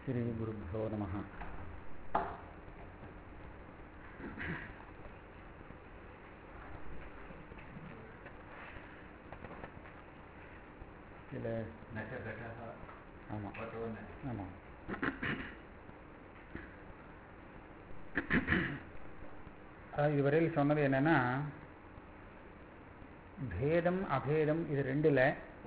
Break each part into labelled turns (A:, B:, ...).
A: श्रीगुरुभ्यो नमः இதில் ஆமாம் ஆமாம் அதாவது இதுவரையில் சொன்னது என்னன்னா பேதம் அபேதம் இது ரெண்டில்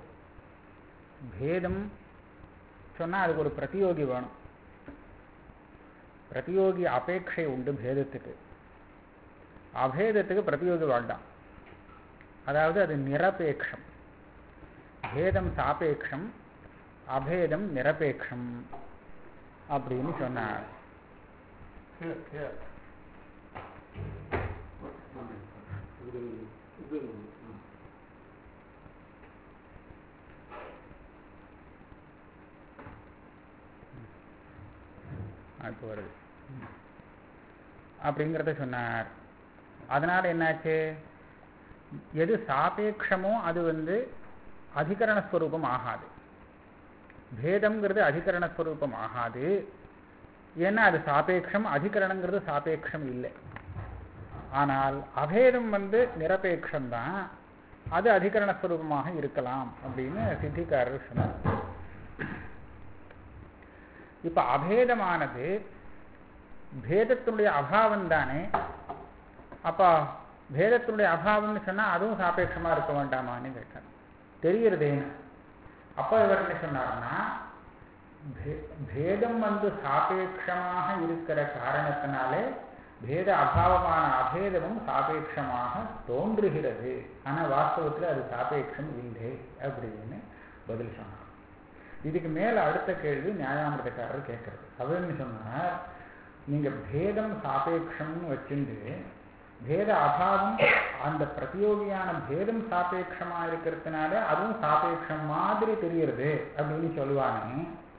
A: பேதம் சொன்னால் அதுக்கு ஒரு பிரதியோகி வேணும் பிரதியோகி அபேட்சை உண்டு பேதத்துக்கு அபேதத்துக்கு பிரதியோகி வேண்டாம் அதாவது அது நிரபேட்சம் பேதம் சாபேட்சம் அபேதம் நிரபேட்சம் அப்படின்னு சொன்னார் இப்போ வருது அப்படிங்கிறத சொன்னார் அதனால என்னாச்சு எது சாபேட்சமோ அது வந்து அதிகரணஸ்வரூபம் ஆகாது பேதம்ங்கிறது அதிகரணஸ்வரூபம் ஆகாது ஏன்னா அது சாபேட்சம் அதிகரணங்கிறது சாபேட்சம் இல்லை ஆனால் அபேதம் வந்து நிரபேட்சம்தான் அது அதிகரணஸ்வரூபமாக இருக்கலாம் அப்படின்னு சித்திக்காரர் சொன்னார் இப்ப அபேதமானது பேதத்தினுடைய அபாவம் தானே அப்ப பேதத்தினுடைய அபாவம்னு சொன்னா அதுவும் சாபேட்சமா இருக்க வேண்டாமான்னு கேட்டார் தெரியுறதேன்னு அப்ப இவர் என்ன சொன்னார்னா பேதம் வந்து சாபேட்சமாக இருக்கிற காரணத்தினாலே பேத அபாவமான அபேதமும் சாபேட்சமாக தோன்றுகிறது ஆனா வாஸ்தவத்தில் அது சாபேட்சம் இல்லை அப்படின்னு பதில் சொன்னார் இதுக்கு மேல அடுத்த கேள்வி நியாயாமிரதக்காரர் கேட்கறது அவர் என்ன சொன்னார் நீங்க பேதம் சாபேட்சம்னு வச்சுட்டு பேத அபாவம் அந்த பிரதியோகியான பேதம் சாபேட்சமா இருக்கிறதுனால அதுவும் சாபேட்சம் மாதிரி தெரியுறது அப்படின்னு சொல்லுவானே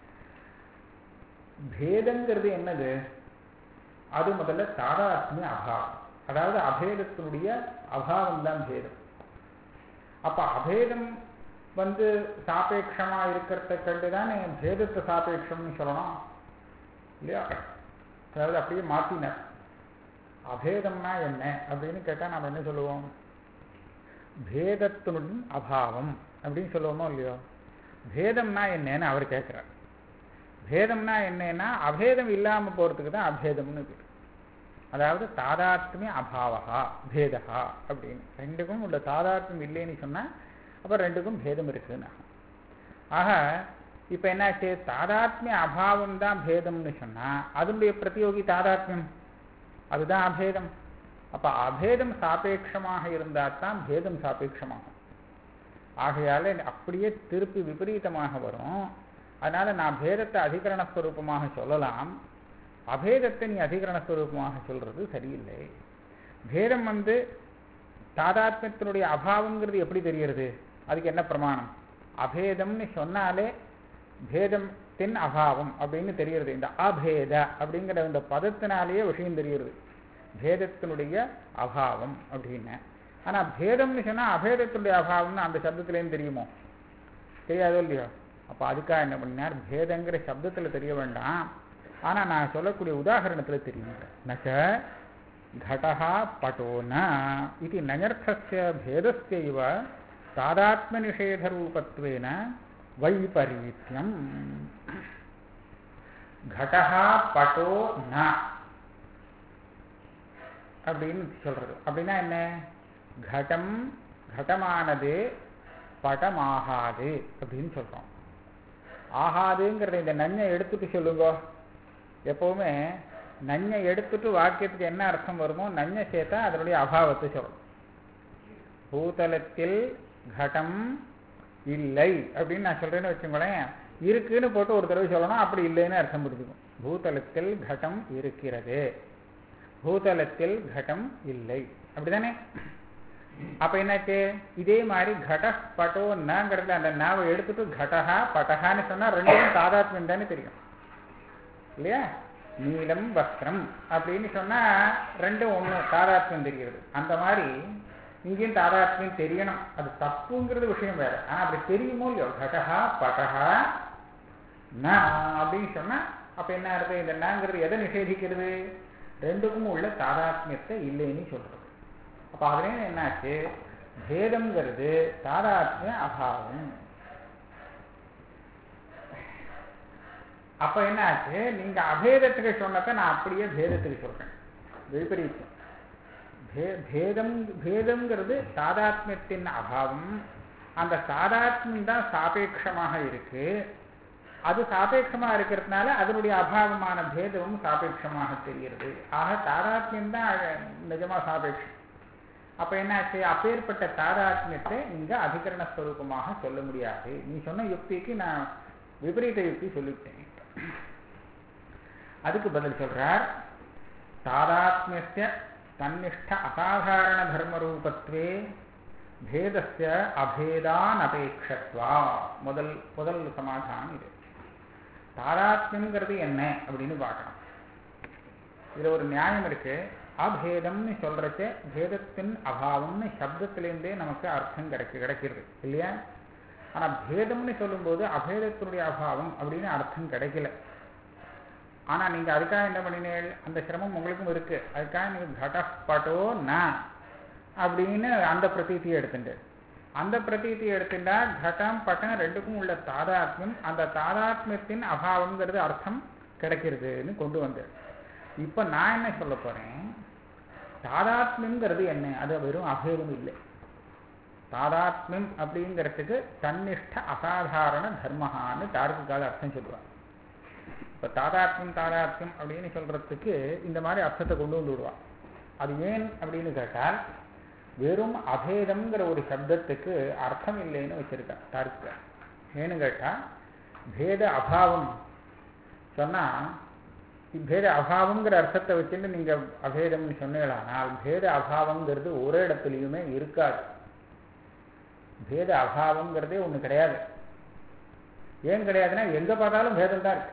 A: பேதங்கிறது என்னது அது முதல்ல தாதாத்மிய அபாவம் அதாவது அபேதத்தினுடைய அபாவம் தான் பேதம் அப்ப அபேதம் வந்து சாபேட்சமா இருக்கிறத கண்டு தானே பேதத்தை சாபேட்சம்னு சொல்லணும் இல்லையா அதாவது அப்படியே மாத்தினார் அபேதம்னா என்ன அப்படின்னு கேட்டா நம்ம என்ன சொல்லுவோம் பேதத்தினுடன் அபாவம் அப்படின்னு சொல்லுவோமோ இல்லையோ பேதம்னா என்னன்னு அவர் கேட்கிறார் பேதம்னா என்னன்னா அபேதம் இல்லாம போறதுக்கு தான் அபேதம்னு பேர் அதாவது தாதாத்மிய அபாவகா பேதகா அப்படின்னு ரெண்டுக்கும் உள்ள தாதாத்மியம் இல்லைன்னு சொன்னா அப்ப ரெண்டுக்கும் பேதம் இருக்குன்னு ஆக இப்ப என்னாச்சு தாதாத்மிய அபாவம் தான் பேதம்னு சொன்னா அதனுடைய பிரதியோகி தாதாத்மியம் அதுதான் அபேதம் அப்ப அபேதம் சாபேட்சமாக இருந்தால் தான் பேதம் சாபேட்சமாகும் ஆகையால அப்படியே திருப்பி விபரீதமாக வரும் அதனால நான் பேதத்தை அதிகரணஸ்வரூபமாக சொல்லலாம் அபேதத்தை நீ அதிகரணஸ்வரூபமாக சொல்றது சரியில்லை பேதம் வந்து தாதாத்மியத்தினுடைய அபாவங்கிறது எப்படி தெரிகிறது அதுக்கு என்ன பிரமாணம் அபேதம்னு சொன்னாலே பேதத்தின் அபாவம் அப்படின்னு தெரிகிறது இந்த அபேத அப்படிங்கிற இந்த பதத்தினாலேயே விஷயம் தெரிகிறது பேதத்தினுடைய அபாவம் அப்படின்னு ஆனா பேதம்னு சொன்னா அபேதத்தினுடைய அபாவம்னு அந்த சப்தத்திலேயும் தெரியுமோ தெரியாதோ இல்லையோ அப்ப அதுக்காக என்ன பண்ணார் பேதங்கிற சப்தத்துல தெரிய வேண்டாம் ஆனா நான் சொல்லக்கூடிய உதாகரணத்துல தெரியும் நச்ச घटः पटो न इति नञर्थस्य भेदस्यैव तादात्मनिषेधरूपत्वेन वैपरीत्यम् घटः पटो न அப்படின்னு சொல்றது அப்படின்னா என்ன கடம் கடமானது படமாகாது அப்படின்னு சொல்றோம் ஆகாதுங்கிறத இந்த நஞ்சை எடுத்துட்டு சொல்லுங்க எப்பவுமே நஞ்சை எடுத்துட்டு வாக்கியத்துக்கு என்ன அர்த்தம் வருமோ நஞ்சை சேர்த்தா அதனுடைய அபாவத்தை சொல்லணும் பூதலத்தில் கடம் இல்லை அப்படின்னு நான் சொல்றேன்னு வச்சுக்கோங்களேன் இருக்குன்னு போட்டு ஒரு தடவை சொல்லணும் அப்படி இல்லைன்னு அர்த்தம் புரிஞ்சுக்கும் பூதலத்தில் கடம் இருக்கிறது பூதலத்தில் கடம் இல்லை அப்படிதானே அப்ப என்னாச்சு இதே மாதிரி கட பட்டோ நங்கிறதுல அந்த நாவை எடுத்துட்டு கடகா பட்டகான்னு சொன்னா ரெண்டும் தாதாத்மியம் தானே தெரியும் இல்லையா நீலம் வஸ்திரம் அப்படின்னு சொன்னா ரெண்டும் ஒண்ணு தாதாத்மியம் தெரிகிறது அந்த மாதிரி இங்கேயும் தாதாத்மியம் தெரியணும் அது தப்புங்கிறது விஷயம் வேற ஆனா அப்படி தெரியுமோ இல்லையோ கடகா பட்டகா ந அப்படின்னு சொன்னா அப்ப என்ன அர்த்தம் இந்த நாங்கிறது எதை நிஷேதிக்கிறது ரெண்டுக்கும் உள்ள தாதாத்மியத்தை இல்லைன்னு சொல்றது அப்ப அதுல என்னாச்சு பேதம்ங்கிறது தாதாத்மிய அபாவம் அப்ப என்ன ஆச்சு நீங்க அபேதத்துக்கு சொன்னத நான் அப்படியே பேதத்துக்கு சொல்றேன் விபரீதம் பே- பேதம் பேதம்ங்கிறது தாதாத்மியத்தின் அபாவம் அந்த தாதாத்மியம் தான் சாபேட்சமாக இருக்கு அது சாபேட்சமா இருக்கிறதுனால அதனுடைய அபாவமான பேதமும் சாபேட்சமாக தெரிகிறது ஆக தாதாத்மியம் தான் அழ- நிஜமா சாபேட்சம் அப்ப என்னாச்சு அப்பேற்பட்ட தாதாத்மியத்தை நீங்க அதிகரண ஸ்வரூபமாக சொல்ல முடியாது நீ சொன்ன யுக்திக்கு நான் விபரீத யுக்தி சொல்லிவிட்டேன் அதுக்கு பதில் சொல்றார் தாதாத்மியஸ்ய தன்னிஷ்ட அசாதாரண தர்மரூபத்வே பேதஸ்ய அபேதான் அபேட்சத்வா முதல் முதல் சமாதானம் இது தாதாத்மியங்கிறது என்ன அப்படின்னு பார்க்கணும் இதுல ஒரு நியாயம் இருக்கு அபேதம்னு சொல்றச்ச பேதத்தின் அபாவம்னு சப்தத்திலேருந்தே நமக்கு அர்த்தம் கிடைக்கு கிடைக்கிறது இல்லையா ஆனா பேதம்னு சொல்லும்போது அபேதத்தினுடைய அபாவம் அப்படின்னு அர்த்தம் கிடைக்கல ஆனா நீங்க அதுக்காக என்ன பண்ணினீங்க அந்த சிரமம் உங்களுக்கும் இருக்கு அதுக்காக நீங்க கடப்பட்டோ ந அப்படின்னு அந்த பிரதீதியை எடுத்துட்டு அந்த பிரதீதியை எடுத்துட்டா கடம் பட்டம் ரெண்டுக்கும் உள்ள தாதாத்மியம் அந்த தாதாத்மியத்தின் அபாவம்ங்கிறது அர்த்தம் கிடைக்கிறதுன்னு கொண்டு வந்தேன் இப்ப நான் என்ன சொல்ல போறேன் தாதாத்மியங்கிறது என்ன அது வெறும் அபேதம் இல்லை தாதாத்மியம் அப்படிங்கிறதுக்கு தன்னிஷ்ட அசாதாரண தர்மஹான்னு தார்க்கிகால அர்த்தம் சொல்லுவாங்க இப்ப தாதாத்மியம் தாதாத்மியம் அப்படின்னு சொல்றதுக்கு இந்த மாதிரி அர்த்தத்தை கொண்டு வந்து விடுவான் அது ஏன் அப்படின்னு கேட்டால் வெறும் அபேதம்ங்கிற ஒரு சப்தத்துக்கு அர்த்தம் இல்லைன்னு வச்சிருக்கா தார்க்க ஏன்னு கேட்டா பேத அபாவம் சொன்னா பேத அபாவங்கிற அர்த்தத்தை வச்சுட்டு நீங்க அபேதம்னு சொன்னீங்களானால் பேத அபாவங்கிறது ஒரு இடத்துலையுமே இருக்காது பேத அபாவங்கிறதே ஒண்ணு கிடையாது ஏன் கிடையாதுன்னா எங்க பார்த்தாலும் பேதம் தான் இருக்கு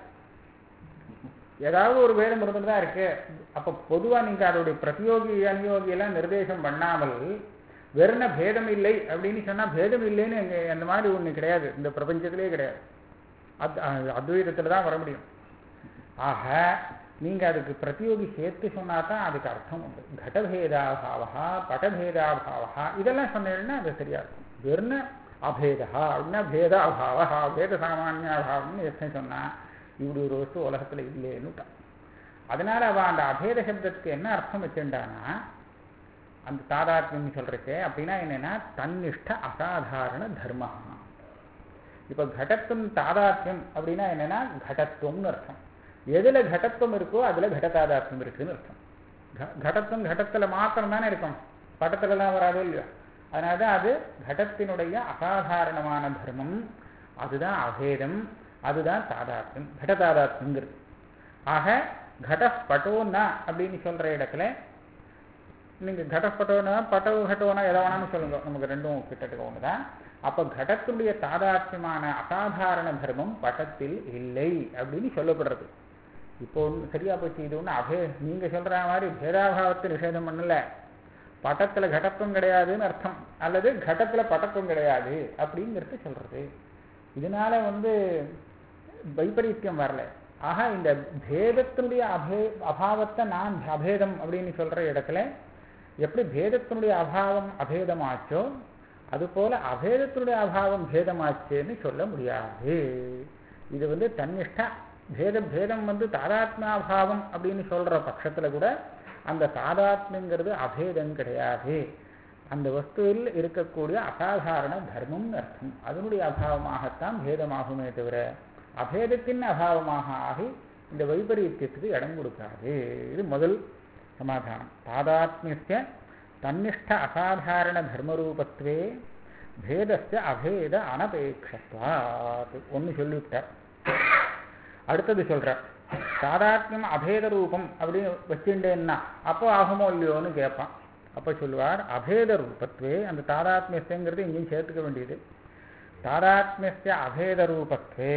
A: ஏதாவது ஒரு பேதம் இருந்துட்டு தான் இருக்கு அப்ப பொதுவா நீங்க அதோடைய பிரதியோகி அனுயோகி எல்லாம் நிர்தேசம் பண்ணாமல் வெறுன பேதம் இல்லை அப்படின்னு சொன்னா பேதம் இல்லைன்னு எங்க அந்த மாதிரி ஒண்ணு கிடையாது இந்த பிரபஞ்சத்திலே கிடையாது அத் அத்வைதத்துல தான் வர முடியும் ஆக நீங்க அதுக்கு பிரதியோகி சேர்த்து சொன்னா தான் அதுக்கு அர்த்தம் உண்டு கடபேதாபாவா படபேதாபாவா இதெல்லாம் சொன்னீங்கன்னா அது சரியா இருக்கும் வெறும் அபேதா அப்படின்னா பேத அபாவா பேத சாமானியாபாவம்னு எத்தனை சொன்னா இப்படி ஒரு வஸ்து உலகத்துல இல்லைன்னுட்டான் அதனால அவ அந்த அபேத சப்தத்துக்கு என்ன அர்த்தம் வச்சுட்டானா அந்த தாதாத்மியம் சொல்றச்சே அப்படின்னா என்னன்னா தன்னிஷ்ட அசாதாரண தர்மா இப்ப கடத்துவம் தாதாத்மியம் அப்படின்னா என்னன்னா கடத்துவம்னு அர்த்தம் எதுல கடத்துவம் இருக்கோ அதுல கடதாதாத்மியம் இருக்குன்னு அர்த்தம் க- கடத்துவம் கடத்துல மாத்திரம் தானே இருக்கும் படத்துல எல்லாம் வராதோ இல்லையோ அதனாலதான் அது கடத்தினுடைய அசாதாரணமான தர்மம் அதுதான் அபேதம் அதுதான் தாதாத்மியம் கடதாதாத்மியங்கிறது ஆக கடப்பட்டோன்னா அப்படின்னு சொல்ற இடத்துல நீங்க கடப்பட்டோனா பட்டவு கட்டோனா எதை வேணாலும் சொல்லுங்க நமக்கு ரெண்டும் கிட்டத்தட்ட ஒண்ணுதான் அப்ப கடத்துடைய தாதாத்மியமான அசாதாரண தர்மம் பட்டத்தில் இல்லை அப்படின்னு சொல்லப்படுறது இப்போ ஒண்ணு சரியா போச்சு இது ஒண்ணு அபே நீங்க சொல்ற மாதிரி பேதாபாவத்தை நிஷேதம் பண்ணல பட்டத்துல கடத்துவம் கிடையாதுன்னு அர்த்தம் அல்லது கடத்துல பட்டத்துவம் கிடையாது அப்படிங்கிறது சொல்றது இதனால வந்து வைபரீத்தியம் வரல ஆக இந்த பேதத்தினுடைய அபே அபாவத்தை நான் அபேதம் அப்படின்னு சொல்ற இடத்துல எப்படி பேதத்தினுடைய அபாவம் அபேதமாச்சோ அதுபோல அபேதத்தினுடைய அபாவம் பேதமாச்சுன்னு சொல்ல முடியாது இது வந்து தன்னிஷ்டா பேத பேதம் வந்து தாதாத்மியாபாவம் அப்படின்னு சொல்ற பட்சத்துல கூட அந்த தாதாத்மியங்கிறது அபேதம் கிடையாது அந்த வஸ்துவில் இருக்கக்கூடிய அசாதாரண தர்மம்னு அர்த்தம் அதனுடைய அபாவமாகத்தான் பேதமாகுமே தவிர அபேதத்தின் அபாவமாக ஆகி இந்த வைபரீத்தியத்துக்கு இடம் கொடுக்காது இது முதல் சமாதானம் தாதாத்மிய தன்னிஷ்ட அசாதாரண தர்மரூபத்வே பேதஸ்ய அபேத அனபேட்சத்வாத் ஒன்னு சொல்லிவிட்டார் அடுத்தது சொல்றார் தாதாத்மியம் அபேத ரூபம் அப்படின்னு வச்சுட்டேன்னா அப்போ ஆகுமோ இல்லையோன்னு கேட்பான் அப்ப சொல்லுவார் அபேத ரூபத்வே அந்த தாதாத்மியங்கிறது இங்கேயும் சேர்த்துக்க வேண்டியது தாதாத்மிய அபேத ரூபத்வே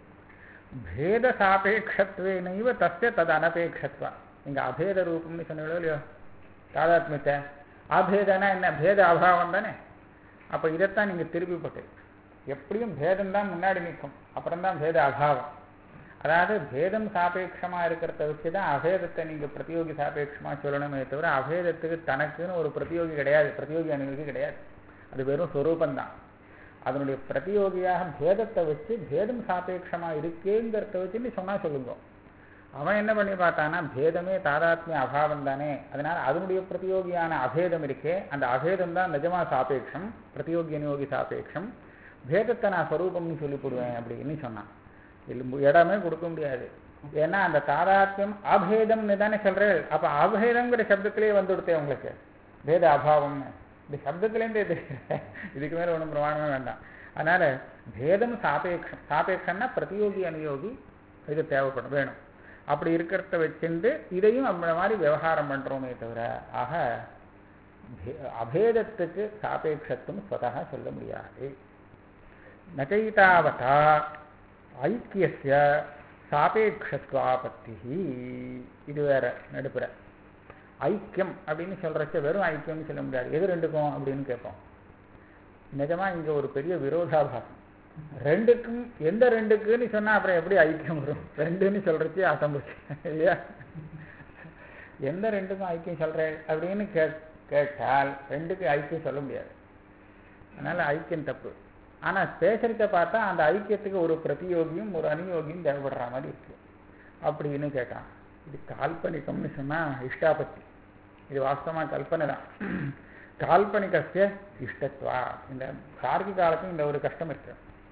A: பேத சாபேட்சத்வேனைவ தஸ்ய தது அனபேட்சத்வா இங்க அபேத ரூபம்னு சொன்னீங்களோ இல்லையோ தாதாத்மியத்தை அபேதனா என்ன பேத அபாவம் தானே அப்ப இதைத்தான் நீங்க திருப்பி போட்டு எப்படியும் பேதம் தான் முன்னாடி நிற்கும் அப்புறம் தான் பேத அபாவம் அதாவது பேதம் சாபேட்சமா இருக்கிறத வச்சு தான் அபேதத்தை நீங்க பிரதியோகி சாபேட்சமா சொல்லணுமே தவிர அபேதத்துக்கு தனக்குன்னு ஒரு பிரதியோகி கிடையாது பிரதியோகி அனுமதி கிடையாது அது வெறும் சொரூபந்தான் அதனுடைய பிரதியோகியாக பேதத்தை வச்சு பேதம் சாபேட்சமா இருக்கேங்கிறத வச்சு நீ சொன்னா சொல்லுங்க அவன் என்ன பண்ணி பார்த்தான்னா பேதமே தாதாத்மிய அபாவம் தானே அதனால அதனுடைய பிரதியோகியான அபேதம் இருக்கே அந்த அபேதம் தான் நிஜமா சாபேட்சம் பிரதியோகி அனுயோகி சாபேட்சம் பேதத்தை நான் ஸ்வரூபம்னு சொல்லி போடுவேன் அப்படின்னு சொன்னான் இல்ல இடமே கொடுக்க முடியாது ஏன்னா அந்த தாதாத்மியம் அபேதம்னு தானே சொல்றேன் அப்ப அபேதம்ங்கிற சப்தத்திலேயே வந்து கொடுத்தேன் உங்களுக்கு பேத அபாவம்னு இந்த சப்தத்திலேருந்தே தெரியுது இதுக்கு மேல ஒன்றும் பிரமாணமே வேண்டாம் அதனால பேதம் சாபேட்சம் சாபேட்சம்னா பிரதியோகி அனுயோகி இது தேவைப்படும் வேணும் அப்படி இருக்கிறத வச்சுட்டு இதையும் அந்த மாதிரி விவகாரம் பண்றோமே தவிர ஆக பே- அபேதத்துக்கு சாபேட்சத்துவம் ஸ்வதா சொல்ல முடியாது நகைதாவதா ஐக்கியஸ்ய சாபேட்சத்வாபத்தி இது வேற நடுப்புற ஐக்கியம் அப்படின்னு சொல்றச்ச வெறும் ஐக்கியம்னு சொல்ல முடியாது எது ரெண்டுக்கும் அப்படின்னு கேட்போம் நிஜமா இங்க ஒரு பெரிய விரோதாபாசம் ரெண்டுக்கும் எந்த ரெண்டுக்குன்னு சொன்னா அப்புறம் எப்படி ஐக்கியம் வரும் ரெண்டுன்னு சொல்றச்சே அசம்புச்சு இல்லையா எந்த ரெண்டுக்கும் ஐக்கியம் சொல்றேன் அப்படின்னு கே கேட்டால் ரெண்டுக்கு ஐக்கியம் சொல்ல முடியாது அதனால ஐக்கியம் தப்பு ஆனா பேசுறத பார்த்தா அந்த ஐக்கியத்துக்கு ஒரு பிரதியோகியும் ஒரு அனுயோகியும் தேவைப்படுற மாதிரி இருக்கு அப்படின்னு கேட்டான் இது கால்பனிகம்னு சொன்னா இஷ்டாபத்தி இது வாஸ்தவமா கல்பனை தான் கால்பனிகஸ்ய இஷ்டத்வா இந்த தார்க்கிக காலத்தும் இந்த ஒரு கஷ்டம் இருக்கு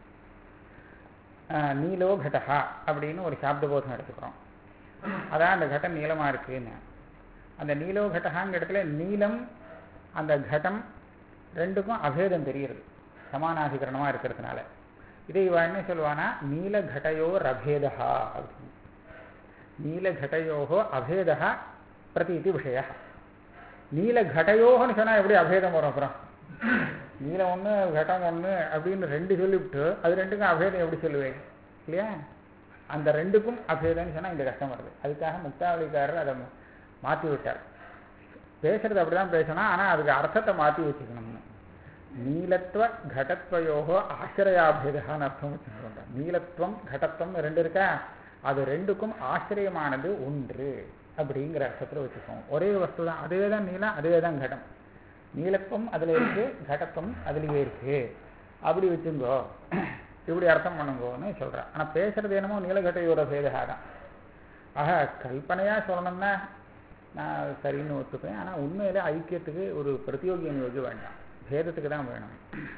A: ஆஹ் நீலோ கடஹா அப்படின்னு ஒரு சாப்த போதம் எடுத்துக்கிறோம் அதான் அந்த கட்டம் நீளமா இருக்குன்னு அந்த நீலோ கடஹாங்கிற இடத்துல நீலம் அந்த கட்டம் ரெண்டுக்கும் அபேதம் தெரியுது சமானாதிகரணமா இருக்கிறதுனால இதை இவ என்ன சொல்லுவானா நீல கடயோ ரபேதா அப்படின்னு நீல கடயோகோ அபேதா பிரதீதி விஷய நீல கடயோகன்னு சொன்னா எப்படி அபேதம் வரும் அப்புறம் நீலம் ஒண்ணு கட்டம் ஒண்ணு அப்படின்னு ரெண்டு சொல்லிவிட்டு அது ரெண்டுக்கும் அபேதம் எப்படி சொல்லுவேன் இல்லையா அந்த ரெண்டுக்கும் அபேதம்னு சொன்னா இந்த கஷ்டம் வருது அதுக்காக முக்தாவளிக்காரர் அதை மாத்தி விட்டார் பேசுறது அப்படிதான் பேசணும் ஆனா அதுக்கு அர்த்தத்தை மாத்தி வச்சுக்கணும்னு நீலத்துவ கடத்வயோகோ ஆசிரியாபேதான்னு அர்த்தம் வச்சுக்கோங்க நீலத்துவம் கடத்துவம் ரெண்டு இருக்கா அது ரெண்டுக்கும் ஆசிரியமானது ஒன்று அப்படிங்கிற அர்த்தத்தில் வச்சுக்கோம் ஒரே வஸ்து தான் அதுவே தான் நீலம் அதுவே தான் கடம் நீலத்துவம் அதுல இருக்கு கடத்துவம் அதுலயே இருக்கு அப்படி வச்சுங்கோ இப்படி அர்த்தம் பண்ணுங்கோன்னு சொல்றேன் ஆனா பேசுறது என்னமோ நீலகட்டையோட பேதகா தான் ஆக கல்பனையா சொல்லணும்னா நான் சரின்னு ஒத்துப்பேன் ஆனா உண்மையில ஐக்கியத்துக்கு ஒரு பிரதியோகி அனுயோகி வேண்டாம் பேதத்துக்கு தான் வேணும்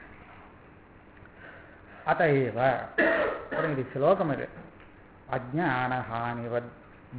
A: அத்தைவ அப்புறம் இது ஸ்லோகம் இது அஜானஹானிவத்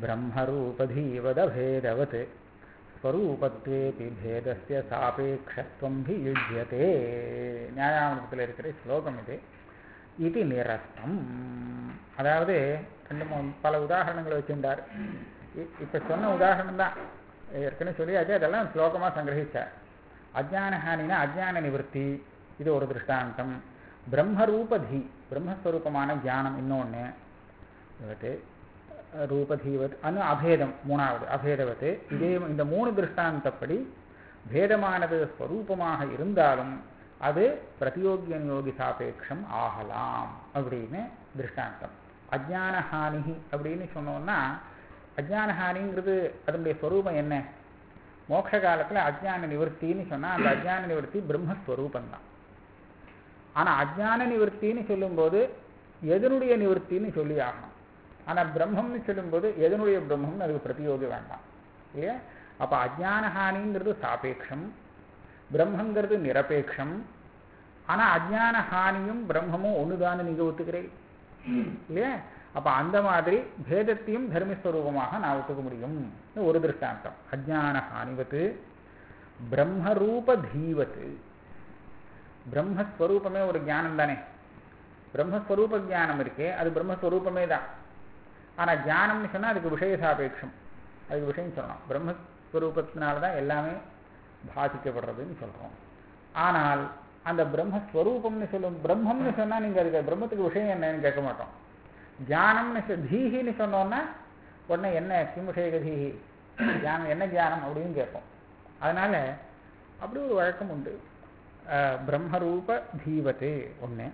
A: பிரம்மரூபதீவதபேதவத் ஸ்வரூபத்வேபி பேதஸ்ய சாபேக்ஷத்வம் ஹி யுஜ்யதே நியாயாமத்தில் இருக்கிற ஸ்லோகம் இது இது நிரஸ்தம் அதாவது ரெண்டு மூணு பல உதாரணங்களை வச்சிருந்தார் இ- இப்ப சொன்ன உதாரணம் தான் ஏற்கனவே சொல்லியாச்சு அதெல்லாம் ஸ்லோகமா சங்கிரகிச்சார் அஜானஹானினா அஜான நிவர்த்தி இது ஒரு திருஷ்டாந்தம் பிரம்மரூபதி பிரம்மஸ்வரூபமான ஞானம் இன்னொன்னு இவத்து ரூபதீவத் அனு அபேதம் மூணாவது அபேதவத்து இதே இந்த மூணு திருஷ்டாந்தப்படி பேதமானது ஸ்வரூபமாக இருந்தாலும் அது பிரதியோகி அனுயோகி சாபேட்சம் ஆகலாம் அப்படின்னு திருஷ்டாந்தம் அஜானஹானி அப்படின்னு சொன்னோம்னா அஜானஹானிங்கிறது அதனுடைய ஸ்வரூபம் என்ன மோட்ச காலத்துல அஜ்ஞான நிவர்த்தின்னு சொன்னா அந்த அஜ்ஞான நிவர்த்தி பிரம்மஸ்வரூபம் தான் ஆனா அஜ்ஞான நிவர்த்தின்னு சொல்லும்போது எதனுடைய நிவர்த்தின்னு சொல்லி ஆகணும் ஆனா பிரம்மம்னு சொல்லும்போது எதனுடைய பிரம்மம்னு அதுக்கு பிரதியோகி வேண்டாம் இல்லையா அப்ப அஜ்ஞானஹானிங்கிறது சாபேட்சம் பிரம்மங்கிறது நிரபேட்சம் ஆனா அஜ்ஞான ஹானியும் பிரம்மமும் ஒண்ணுதான்னு நீங்க ஒத்துக்கிறீங்க இல்லையா அப்ப அந்த மாதிரி பேதத்தையும் தர்மஸ்வரூபமாக நான் ஒத்துக்க முடியும் ஒரு திருஷ்டாந்தம் அஜ்ஞான ஹானிவத்து பிரம்மரூப தீவத்து பிரம்மஸ்வரூபமே ஒரு ஞானம் தானே பிரம்மஸ்வரூப ஞானம் இருக்கே அது பிரம்மஸ்வரூபமே தான் ஆனா ஞானம்னு சொன்னா அதுக்கு விஷய சாபேட்சம் அதுக்கு விஷயம் சொல்லலாம் பிரம்மஸ்வரூபத்தினால தான் எல்லாமே பாதிக்கப்படுறதுன்னு சொல்றோம் ஆனால் அந்த பிரம்மஸ்வரூபம்னு சொல்லும் பிரம்மம்னு சொன்னா நீங்க அதுக்கு பிரம்மத்துக்கு விஷயம் என்னன்னு கேட்க மாட்டோம் தியானம்னு சொ- தீஹின்னு சொன்னோம்னா உடனே என்ன கிம் விஷயக தீஹி தியானம் என்ன தியானம் அப்படின்னு கேட்போம் அதனால அப்படி ஒரு வழக்கம் உண்டு அஹ், பிரம்மரூப தீவத்து ஒண்ணு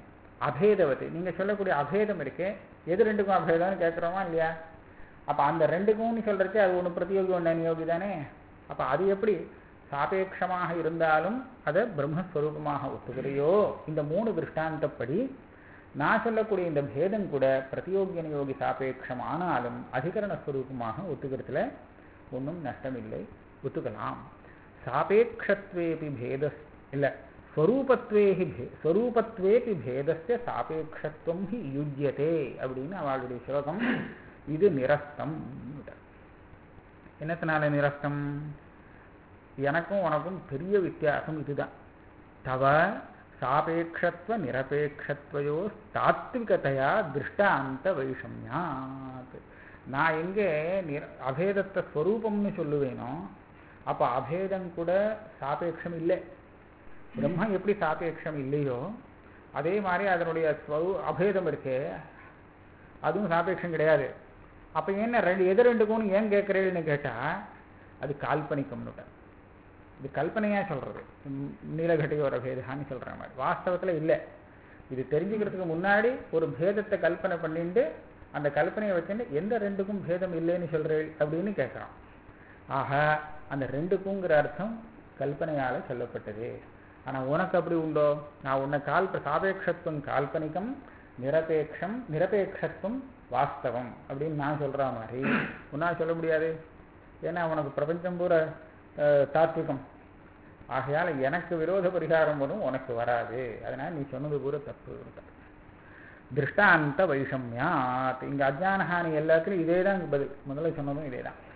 A: அபேதவத்து நீங்க சொல்லக்கூடிய அபேதம் இருக்கே எது ரெண்டுக்கும் அபேதம்னு கேட்குறோமா இல்லையா அப்ப அந்த ரெண்டுக்கும்னு சொல்றதுக்கு அது ஒன்று பிரதியோகி ஒன்று அநியோகி தானே அப்ப அது எப்படி சாபேட்சமாக இருந்தாலும் அதை பிரம்மஸ்வரூபமாக ஒத்துக்கிறையோ இந்த மூணு திருஷ்டாந்தப்படி நான் சொல்லக்கூடிய இந்த பேதம் கூட பிரதியோகி அநியோகி சாபேட்சம் ஆனாலும் அதிகரண ஸ்வரூபமாக ஒத்துக்கிறதுல ஒன்றும் நஷ்டமில்லை ஒத்துக்கலாம் சாபேட்சத்வேபி பேத இல்ல ஸ்வரூபத்வேஹி பே ஸ்வரூபத்வேபி பேதஸ்ய சாபேட்சத்துவம் ஹி யுஜ்யதே அப்படின்னு அவளுடைய ஸ்லோகம் இது நிரஸ்தம் என்னத்தினால நிரஸ்தம் எனக்கும் உனக்கும் பெரிய வித்தியாசம் இதுதான் தவ சாபேட்சத்துவ நிரபேட்சத்வயோ தாத்விகதையா திருஷ்டாந்த வைஷமியாத் நான் எங்கே நிர அபேதத்தை ஸ்வரூபம்னு சொல்லுவேனோ அப்போ அபேதம் கூட சாபேட்சம் இல்லை பிரம்மம் எப்படி சாபேட்சம் இல்லையோ அதே மாதிரி அதனுடைய ஸ்வரூ அபேதம் இருக்கே அதுவும் சாபேட்சம் கிடையாது அப்போ என்ன ரெண்டு எது ரெண்டுக்கும் ஏன் கேட்குறேன்னு கேட்டால் அது கால்பனிக்கம்னுட்டேன் இது கல்பனையா சொல்றது ம், நீலகட்டையோர பேதான்னு சொல்ற மாதிரி வாஸ்தவத்துல இல்லை இது தெரிஞ்சுக்கிறதுக்கு முன்னாடி ஒரு பேதத்தை கல்பனை பண்ணிட்டு அந்த கல்பனையை வச்சுட்டு எந்த ரெண்டுக்கும் பேதம் இல்லைன்னு சொல்றேன் அப்படின்னு கேட்குறான் ஆக அந்த ரெண்டுக்குங்கிற அர்த்தம் கல்பனையால சொல்லப்பட்டது ஆனா உனக்கு அப்படி உண்டோ நான் உன்னை கால் சாபேட்சத்துவம் கால்பனிகம் நிரபேட்சம் நிரபேட்சத்துவம் வாஸ்தவம் அப்படின்னு நான் சொல்ற மாதிரி உன்னால் சொல்ல முடியாது ஏன்னா உனக்கு பிரபஞ்சம் பூரா அஹ், தாத்விகம் ஆகையால எனக்கு விரோத பரிகாரம் வரும் உனக்கு வராது அதனால நீ சொன்னது பூரா தப்பு திருஷ்டாந்த வைஷமியாத் இங்க அஜானஹானி எல்லாத்துலையும் இதே தான் பதில் முதல்ல சொன்னதும் இதே தான்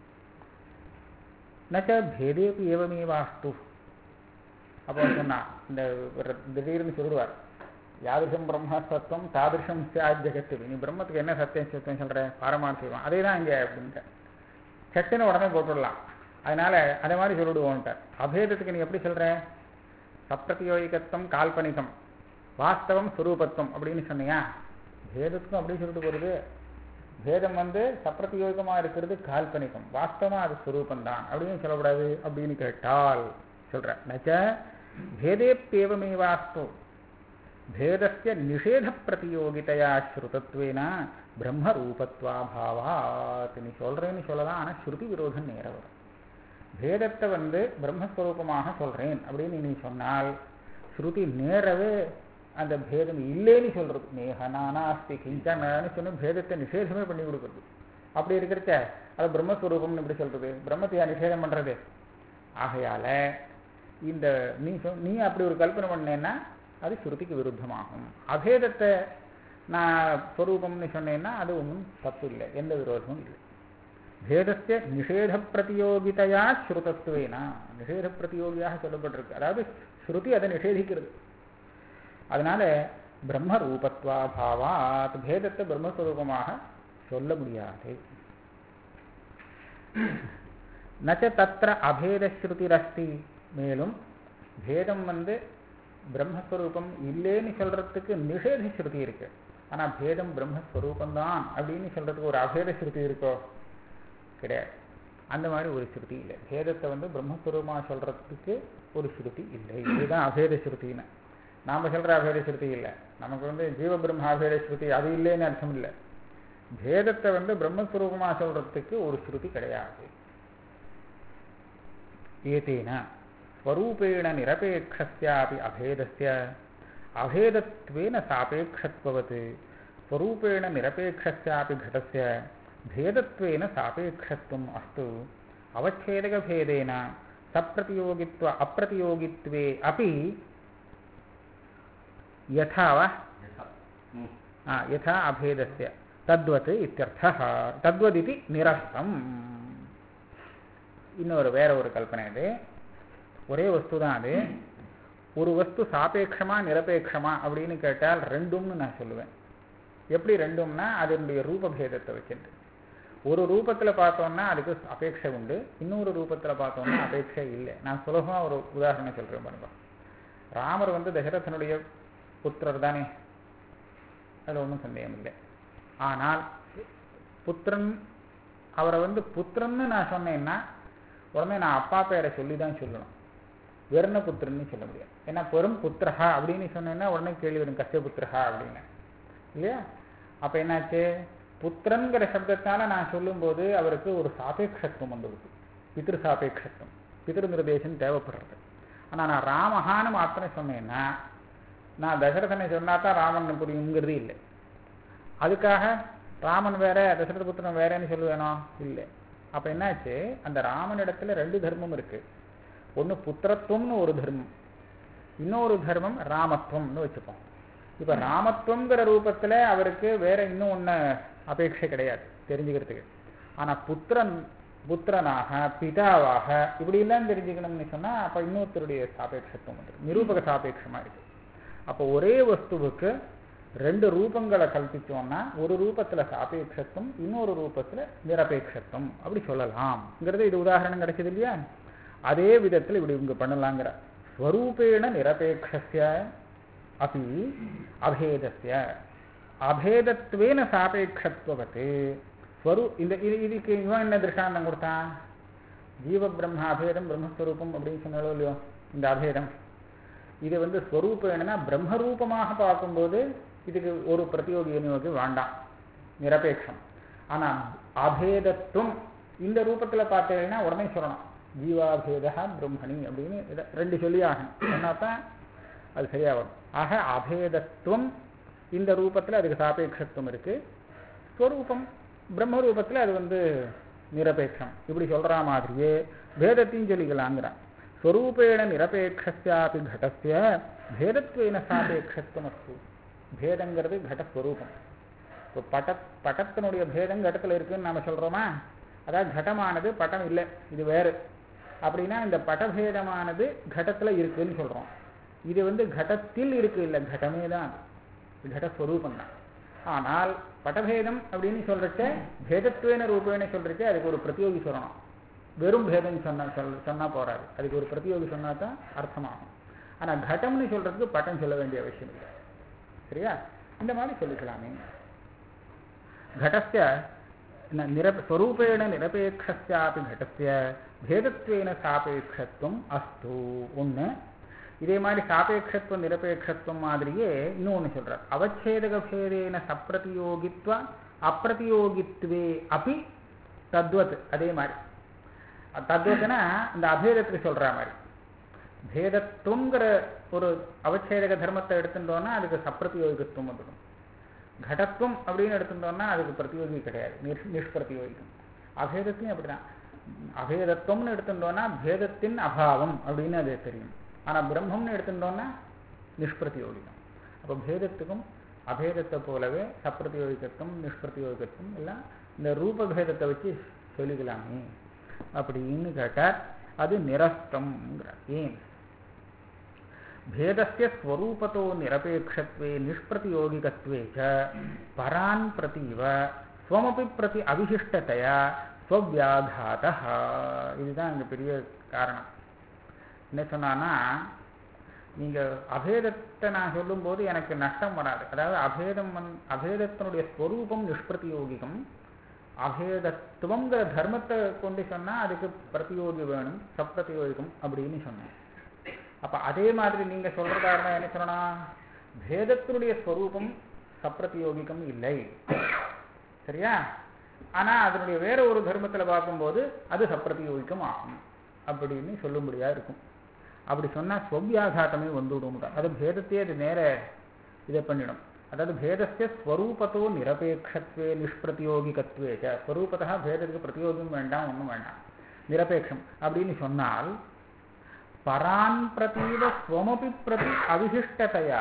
A: நச்ச பேதேபி ஏவமே வாஸ்து அப்போ சொன்னா இந்த ஒரு திடீர்னு சொல்லுவார் யாதிருஷம் பிரம்ம சத்துவம் தாதிருஷம் சியாத் ஜெகத்து நீ பிரம்மத்துக்கு என்ன சத்தியம் சத்தியம் சொல்ற பாரமார்த்தியம் அதே தான் இங்க அப்படின்ட்டு சட்டுன்னு உடனே போட்டுடலாம் அதனால அதே மாதிரி சொல்லிடுவோன்ட்டார் அபேதத்துக்கு நீ எப்படி சொல்ற சப்ரதியோகிகத்துவம் கால்பனிகம் வாஸ்தவம் சுரூபத்துவம் அப்படின்னு சொன்னியா பேதத்துக்கும் அப்படி சொல்லிட்டு போறது பேதம் வந்து சப்ரதியோகமா இருக்கிறது கால்பனிகம் வாஸ்தவமா அது சுரூபம் தான் அப்படின்னு சொல்லக்கூடாது அப்படின்னு கேட்டால் சொல்ற நச்ச பேதேப்பேவமே வாஸ்து பேதஸ்ய நிஷேத பிரதியோகிதையா ஸ்ருதத்வேன பிரம்ம ரூபத்வாபாவாத் நீ சொல்றேன்னு சொல்லலாம் ஆனா ஸ்ருதி விரோதம் நேர வரும் பேதத்தை வந்து பிரம்மஸ்வரூபமாக சொல்றேன் அப்படின்னு நீ சொன்னால் ஸ்ருதி நேரவே அந்த பேதம் இல்லைன்னு சொல்றது நேகனானாஸ்தி கிஞ்சனன்னு சொன்ன பேதத்தை நிஷேதமே பண்ணி கொடுக்குறது அப்படி இருக்கிறச்ச அது பிரம்மஸ்வரூபம்னு எப்படி சொல்றது பிரம்மத்தையா நிஷேதம் பண்றது ஆகையால இந்த நீ சொ- நீ அப்படி ஒரு கல்பனை பண்ணேன்னா அது ஸ்ருதிக்கு விருத்தமாகும் அபேதத்தை நான் ஸ்வரூபம்னு சொன்னேன்னா அது ஒன்றும் தப்பு இல்லை எந்த விரோதமும் இல்லை பேதஸ்ய நிஷேத பிரதியோகிதையா ஸ்ருதத்துவேனா நிஷேத பிரதியோகியாக சொல்லப்பட்டிருக்கு அதாவது ஸ்ருதி அதை நிஷேதிக்கிறது அதனால பிரம்ம ரூபத்வா பாவாத் பேதத்தை பிரம்மஸ்வரூபமாக சொல்ல முடியாது நச்ச தத்திர அபேத ஸ்ருதிரஸ்தி மேலும் பேதம் வந்து பிரம்மஸ்வரூபம் இல்லைன்னு சொல்றதுக்கு நிஷேத ஸ்ருதி இருக்கு ஆனா பேதம் பிரம்மஸ்வரூபம்-தான் அப்படின்னு சொல்றதுக்கு ஒரு அபேத ஸ்ருதி இருக்கோ கிடையாது அந்த மாதிரி ஒரு ஸ்ருதி இல்லை பேதத்தை வந்து பிரம்மஸ்வரூபமாக சொல்றதுக்கு ஒரு ஸ்ருதி இல்லை இதுதான் அபேத ஸ்ருதின்னு நாம சொல்ற அபேத ஸ்ருதி இல்லை நமக்கு வந்து ஜீவ பிரம்ம அபேத ஸ்ருதி அது இல்லைன்னு அர்த்தம் இல்லை பேதத்தை வந்து பிரம்மஸ்வரூபமாக சொல்றதுக்கு ஒரு ஸ்ருதி கிடையாது ஏதேன ஸ்வரூபேண நிரபேட்சஸ்யாபி அபேதஸ்ய அபேதத்வேன சாபேட்சத்வவத் ஸ்வரூபேண நிரபேட்சஸ்யாபி घटस्य भेदत्वेन सापेक्षत्वम् अस्तु अवच्छेदकभेदेन सप्रतियोगित्व अप्रतियोगित्वे अपि यथा वा आ, यथा अभेदस्य तद्वत् इत्यर्थः तद्वदिति निरस्तम् இன்னொரு வேற ஒரு கல்பனை இது ஒரே வஸ்து தான் அது ஒரு வஸ்து சாபேட்சமா நிரபேட்சமா அப்படின்னு கேட்டால் ரெண்டும்னு நான் சொல்லுவேன் எப்படி ரெண்டும்னா அதனுடைய ரூபபேதத்தை வச்சுட்டு ஒரு ரூபத்துல பார்த்தோம்னா அதுக்கு அபேட்சை உண்டு இன்னொரு ரூபத்துல பார்த்தோம்னா அபேட்சை இல்லை நான் சுலபமா ஒரு உதாரணம் சொல்றேன் பாருங்க ராமர் வந்து தசரதனுடைய புத்திரர் தானே அதுல ஒன்றும் சந்தேகம் இல்லை ஆனால் புத்திரன் அவரை வந்து புத்திரன்னு நான் சொன்னேன்னா உடனே நான் அப்பா பேரை சொல்லி தான் சொல்லணும் வெர்ணபுத்திரன்னு சொல்ல முடியாது ஏன்னா பெரும் புத்திரஹா அப்படின்னு சொன்னேன்னா உடனே கேள்வி வரும் கஷ்ட புத்திரஹா அப்படின்னு இல்லையா அப்ப என்னாச்சு புத்திரன்கிற சப்தத்தால நான் சொல்லும்போது அவருக்கு ஒரு சாபேட்சத்துவம் வந்துடுது பிதிரு சாபேட்சத்துவம் பிதிரு நிர்தேசம் தேவைப்படுறது ஆனா நான் ராமஹான்னு மாத்திரம் சொன்னேன்னா நான் தசரதனை சொன்னா தான் ராமன் புரியுங்கிறது இல்லை அதுக்காக ராமன் வேற தசரத புத்திரன் வேறன்னு சொல்லுவேனோ இல்லை அப்ப என்னாச்சு அந்த ராமனிடத்துல ரெண்டு தர்மம் இருக்கு ஒண்ணு புத்திரத்துவம்னு ஒரு தர்மம் இன்னொரு தர்மம் ராமத்துவம்னு வச்சுப்போம் இப்ப ராமத்துவங்கிற ரூபத்துல அவருக்கு வேற இன்னும் ஒண்ணு அபேட்சை கிடையாது தெரிஞ்சுக்கிறதுக்கு ஆனா புத்திரன் புத்திரனாக பிதாவாக இப்படி எல்லாம் தெரிஞ்சுக்கணும்னு சொன்னா அப்ப இன்னொருத்தருடைய சாபேட்சத்துவம் வந்துடும் நிரூபக சாபேட்சமா இருக்கு அப்போ ஒரே வஸ்துவுக்கு ரெண்டு ரூபங்களை கல்பிச்சோம்னா ஒரு ரூபத்துல சாபேட்சத்துவம் இன்னொரு ரூபத்துல நிரபேட்சத்துவம் அப்படி சொல்லலாம்ங்கிறது இது உதாரணம் கிடைச்சது இல்லையா அதே விதத்துல இப்படி இங்க பண்ணலாங்கிற ஸ்வரூபேண நிரபேட்சஸ்ய அப்படி அபேதஸ்ய அபேதத்வேன சாபேட்சத்துவத்து ஸ்வரூ இந்த இது இதுக்கு இவன் என்ன திருஷ்டாந்தம் கொடுத்தான் ஜீவ பிரம்ம அபேதம் பிரம்மஸ்வரூபம் அப்படின்னு சொன்னாலோ இல்லையோ இந்த அபேதம் இது வந்து ஸ்வரூபம் என்னன்னா பிரம்மரூபமாக பார்க்கும்போது இதுக்கு ஒரு பிரதியோகி விநியோகி வேண்டாம் நிரபேட்சம் ஆனா அபேதத்துவம் இந்த ரூபத்துல பார்த்தீங்கன்னா உடனே சொல்லணும் ஜீவாபேதா பிரம்மணி அப்படின்னு இத ரெண்டு சொல்லி ஆகணும் சொன்னாதான் அது சரியா வரும் ஆக அபேதத்துவம் இந்த ரூபத்துல அதுக்கு சாபேட்சத்துவம் இருக்கு ஸ்வரூபம் பிரம்ம ரூபத்துல அது வந்து நிரபேட்சம் இப்படி சொல்ற மாதிரியே பேதத்தையும் சொல்லிக்கலாங்கிறான் ஸ்வரூபேண நிரபேட்சஸ்யாபி கடஸ்ய பேதத்வேன சாபேட்சத்துவம் அஸ்து பேதங்கிறது கடஸ்வரூபம் இப்போ பட பட்டத்தினுடைய பேதம் கடத்துல இருக்குன்னு நாம சொல்றோமா அதாவது கடமானது பட்டம் இல்லை இது வேறு அப்படின்னா இந்த படபேதமானது கடத்துல இருக்குன்னு சொல்றோம் இது வந்து கடத்தில் இருக்கு இல்லை கடமே தான் அது கடஸ்வரூபம் தான் ஆனால் படபேதம் அப்படின்னு சொல்றச்ச பேதத்வேன ரூபேன சொல்றச்ச அதுக்கு ஒரு பிரதியோகி சொல்லணும் வெறும் பேதம் சொன்னா சொல் சொன்னா போறாது அதுக்கு ஒரு பிரதியோகி சொன்னா தான் அர்த்தமாகும் ஆனா கடம்னு சொல்றதுக்கு பட்டம் சொல்ல வேண்டிய அவசியம் இல்லை சரியா இந்த மாதிரி சொல்லிக்கலாமே घटस्य न निरप स्वरूपेण निरपेक्षस्यापि घटस्य भेदत्वेन சாபேட்சத்துவம் அஸ்து ஒன்று இதே மாதிரி சாபேட்சத்துவம் நிரபேட்சத்துவம் மாதிரியே இன்னொன்று சொல்றார் அவச்சேதக பேதேன சப்பிரதியோகித்வ அப்பிரதியோகித்வே அப்பி தத்வத் அதே மாதிரி தத்வத்னா இந்த அபேதத்துக்கு சொல்ற மாதிரி பேதத்துவங்கிற ஒரு அவச்சேதக தர்மத்தை எடுத்துட்டோம்னா அதுக்கு சப்பிரதியோகித்துவம் வந்துடும் கடத்துவம் அப்படின்னு எடுத்துட்டோம்னா அதுக்கு பிரதியோகி கிடையாது நிஷ் நிஷ்பிரதியோகிக்கும் அபேதத்தையும் அப்படிதான் அபேதத்துவம்னு எடுத்துட்டோம்னா பேதத்தின் அபாவம் அப்படின்னு அது தெரியும் ஆனா பிரம்மம்னு எடுத்துட்டோம்னா நிஷ்பிரதியோகிக்கம் அப்போ பேதத்துக்கும் அபேதத்தை போலவே சப்பிரதியோகிக்கத்துவம் நிஷ்பிரதியோகிக்கத்துவம் எல்லாம் இந்த ரூபபேதத்தை வச்சு சொல்லிக்கலாமே அப்படின்னு கேட்டார் அது நிரஸ்தம்ங்கிறார் ஏன் भेदस्य स्वरूपतो निरपेक्षत्वे निष्प्रतियोगिकत्वे च परान् प्रतीव स्वमपि प्रति अविशिष्टतया ஸ்வவியாகாதா இதுதான் இங்கே பெரிய காரணம் என்ன சொன்னான்னா நீங்கள் அபேதத்தை நான் சொல்லும்போது எனக்கு நஷ்டம் வராது அதாவது அபேதம் வந் அபேதத்தினுடைய ஸ்வரூபம் நிஷ்பிரதியோகிகம் அபேதத்துவங்கிற தர்மத்தை கொண்டு சொன்னால் அதுக்கு பிரதியோகி வேணும் சப்பிரதியோகிகம் அப்படின்னு சொன்னேன் அப்ப அதே மாதிரி நீங்க சொல்ற காரணம் என்ன சொல்லணும் பேதத்தினுடைய ஸ்வரூபம் சப்பிரதியோகிக்கம் இல்லை சரியா ஆனா அதனுடைய வேற ஒரு தர்மத்துல பார்க்கும்போது அது சப்பிரதியோகிக்கம் ஆகும் அப்படின்னு சொல்லும்படியா இருக்கும் அப்படி சொன்னா ஸ்வவியாகாத்தமே வந்துவிடும் அது பேதத்தையே அது நேர இதை பண்ணிடும் அதாவது பேதஸ்ய ஸ்வரூபத்தோ நிரபேட்சத்வே நிஷ்பிரதியோகிகத்வே ஸ்வரூபத்தா பேதத்துக்கு பிரதியோகம் வேண்டாம் ஒன்றும் வேண்டாம் நிரபேட்சம் அப்படின்னு சொன்னால் பரான் பிரதீவ ஸ்வமபி பிரதி அவிசிஷ்டதையா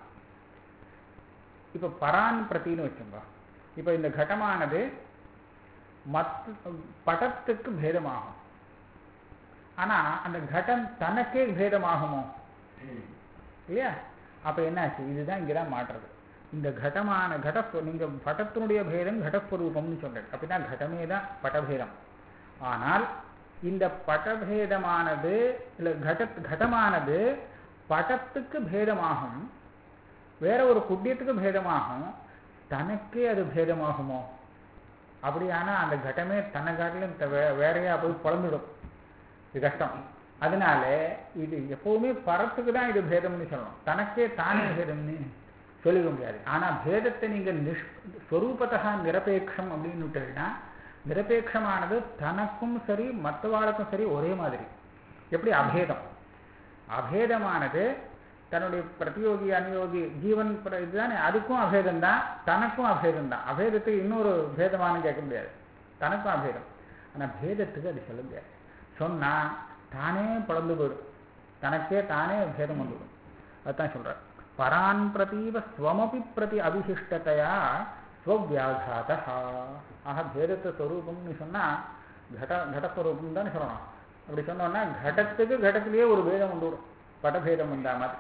A: இப்ப பரான் பிரத்தின்னு வச்சுங்க இப்ப இந்த கடமானது மத்த படத்துக்கு பேதமாகும் ஆனா அந்த கடம் தனக்கே பேதமாகுமோ இல்லையா அப்ப என்னாச்சு இதுதான் இங்கதான் மாற்றுறது இந்த கடமான கட நீங்க படத்தினுடைய பேதம் கடஸ்வரூபம்னு சொல்றேன் அப்படின்னா கடமே தான் படபேதம் ஆனால் இந்த படபேதமானது இல்ல கட கடமானது படத்துக்கு பேதமாகும் வேற ஒரு குட்டியத்துக்கு பேதமாகும் தனக்கே அது பேதமாகுமோ அப்படியானா அந்த கடமே தன்னை காட்டிலும் வேறையா போய் குழம்பிடும் இது கஷ்டம் அதனால இது எப்பவுமே பரத்துக்கு தான் இது பேதம்னு சொல்லணும் தனக்கே தானே பேதம்னு சொல்லிக்க முடியாது ஆனா பேதத்தை நீங்க நிஷ் ஸ்வரூபத்தகா நிரபேட்சம் அப்படின்னு விட்டீங்கன்னா நிரபேட்சமானது தனக்கும் சரி மற்றவாளுக்கும் சரி ஒரே மாதிரி எப்படி அபேதம் அபேதமானது தன்னுடைய பிரதியோகி அனுயோகி ஜீவன் பிர- இதுதானே அதுக்கும் அபேதம் தான் தனக்கும் அபேதம் தான் அபேதத்துக்கு இன்னொரு பேதமானு கேட்க முடியாது தனக்கும் அபேதம் ஆனா பேதத்துக்கு அது சொல்ல முடியாது சொன்னா தானே பிளந்து போயிடும் தனக்கே தானே பேதம் வந்துவிடும் அதுதான் சொல்றார் பரான் பிரதீவ ஸ்வமபி பிரதி அபிசிஷ்டத்தையா ஸ்வவியாகாத ஆக பேதத்தை ஸ்வரூபம்னு சொன்னா கட கடஸ்வரூபம் தான் சொல்லணும் அப்படி சொன்னோம்னா கடத்துக்கு கடத்திலேயே ஒரு பேதம் கொண்டு வரும் படபேதம் வந்தா மாதிரி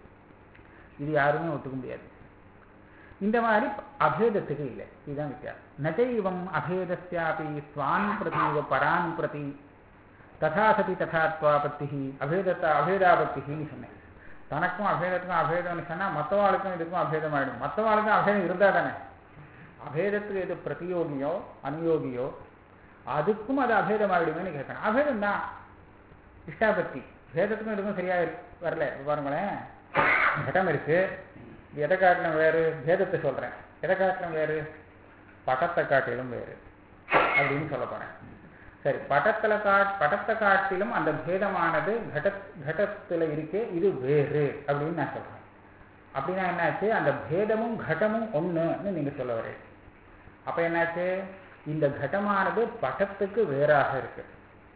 A: இது யாருமே ஒத்துக்க முடியாது இந்த மாதிரி அபேதத்துக்கு இல்லை இதுதான் வித்தியாசம் நச்சைவம் அபேதஸ்யாபி ஸ்வான் பிரதீவ பரான் பிரதி ததா சதி ததாத்வாபத்தி அபேதத்தை அபேதாபத்தின்னு சொன்னேன் தனக்கும் அபேதத்துக்கும் அபேதம்னு சொன்னா மற்றவாளுக்கும் இதுக்கும் அபேதம் ஆயிடும் மற்றவாளுக்கும் அபேதம் இருந்தா தானே அபேதத்துக்கு எது பிரதியோகியோ அனுயோகியோ அதுக்கும் அது அபேதம் ஆயிடுமேன்னு கேட்கணும் அபேதம் தான் இஷ்டாபத்தி பேதத்துக்கும் இதுக்கும் சரியா இருக்கு- வரல இப்ப பாருங்களேன் கடம் இருக்கு இது எதை காட்டிலும் வேறு பேதத்தை சொல்றேன் எதை காட்டிலும் வேறு படத்தை காட்டிலும் வேறு அப்படின்னு சொல்ல போறேன் சரி படத்துல காட் படத்தை காட்டிலும் அந்த பேதமானது கட கடத்துல இருக்கே இது வேறு அப்படின்னு நான் சொல்றேன் அப்படின்னா என்னாச்சு அந்த பேதமும் கடமும் ஒண்ணுன்னு நீங்க சொல்ல வரீங்க அப்ப என்னாச்சு இந்த கடமானது படத்துக்கு வேறாக இருக்கு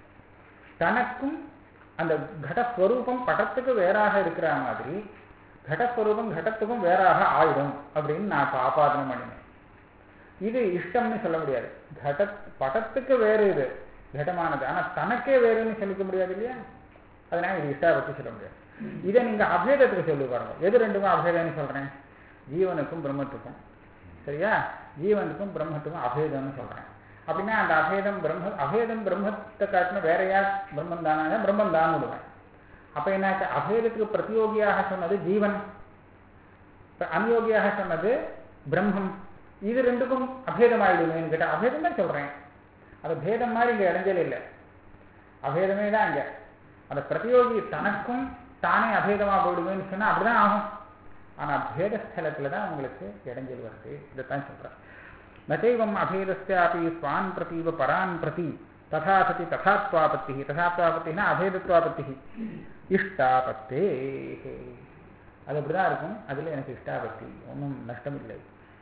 A: தனக்கும் அந்த கடஸ்வரூபம் படத்துக்கு வேறாக இருக்கிற மாதிரி கடஸ்வரூபம் கடத்துக்கும் வேறாக ஆயிடும் அப்படின்னு நான் இப்ப ஆபாதனம் பண்ணினேன் இது இஷ்டம்னு சொல்ல முடியாது கட படத்துக்கு வேறு இது கடமானது ஆனா தனக்கே வேறுன்னு சொல்லிக்க முடியாது இல்லையா அதனால இது இஷ்டாபத்தி சொல்ல முடியாது இதை நீங்க அபேதத்துக்கு சொல்லி பாருங்க எது ரெண்டுமே அபேதம்னு சொல்றேன் ஜீவனுக்கும் பிரம்மத்துக்கும் சரியா ஜீவனுக்கும் பிரம்மத்துக்கும் அபேதம்னு சொல்றேன் அப்படின்னா அந்த அபேதம் பிரம்ம அபேதம் பிரம்மத்தை காட்டின வேறையா பிரம்மம் தானா பிரம்மம் தான் விடுவேன் அப்ப என்னாச்சு அபேதத்துக்கு பிரதியோகியாக சொன்னது ஜீவன் இப்ப அனுயோகியாக சொன்னது பிரம்மம் இது ரெண்டுக்கும் அபேதம் ஆயிடுமேன்னு கேட்டா அபேதம் தான் சொல்றேன் அது பேதம் மாதிரி இங்க இடைஞ்சல் இல்லை அபேதமே தான் இங்க அந்த பிரதியோகி தனக்கும் தானே அபேதமா போயிடுவேன்னு சொன்னா அப்படிதான் ஆகும் ஆனா பேதஸ்தலத்துல தான் உங்களுக்கு இடைஞ்சல் வருது இதைத்தான் சொல்றேன் நச்சைவம் அபேதஸ்யாபி ஸ்வான் பிரதீவ பரான் பிரதி ததா சதி ததாத்வாபத்தி ததாத்வாபத்தினா அபேதத்வாபத்தி இஷ்டாபத்தே அது அப்படிதான் இருக்கும் அதுல எனக்கு இஷ்டாபத்தி ஒன்றும் நஷ்டம் இல்லை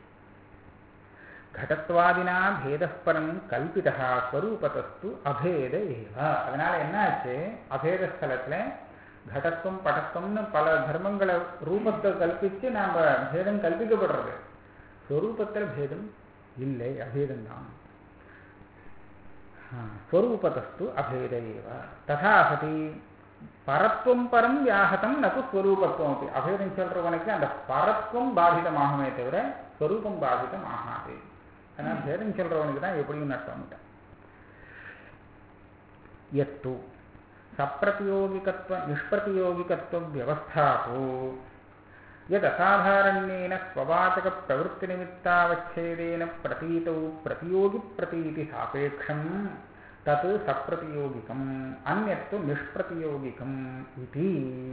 A: கடத்வாதினா பேதப்பரம் கல்பிதா ஸ்வரூபத்தஸ்து அபேத ஏவ அதனால என்னாச்சு அபேத ஸ்தலத்துல கடத்துவம் படத்துவம்னு பல தர்மங்களை ரூபத்தை கல்பிச்சு நாம பேதம் கல்பிக்கப்படுறது ஸ்வரூபத்தில் பேதம் இல்லை அபேதம்தான் ஸ்வரூபத்தஸ்து அபேத ஏவ ததா சதி பரத்துவம் பரம் வியாகதம் நகு ஸ்வரூபத்துவம் அப்படி அபேதம் சொல்றவனுக்கு அந்த பரத்துவம் பாதிதமாகுமே தவிர ஸ்வரூபம் பாதிதம் ஆகாது ஆனால் பேதம் சொல்றவனுக்கு தான் எப்படியும் நஷ்டம் எத்து சப்பிரதியோகிகத்துவ நிஷ்பிரதியோகிகத்துவ வியவஸ்தாபோ यदसाधारण्येन स्ववाचकप्रवृत्तिनिमित्तावच्छेदेन प्रतीतौ प्रतियोगिप्रतीति सापेक्षं तत् सप्रतियोगिकम् अन्यत्तु निष्प्रतियोगिकम् इति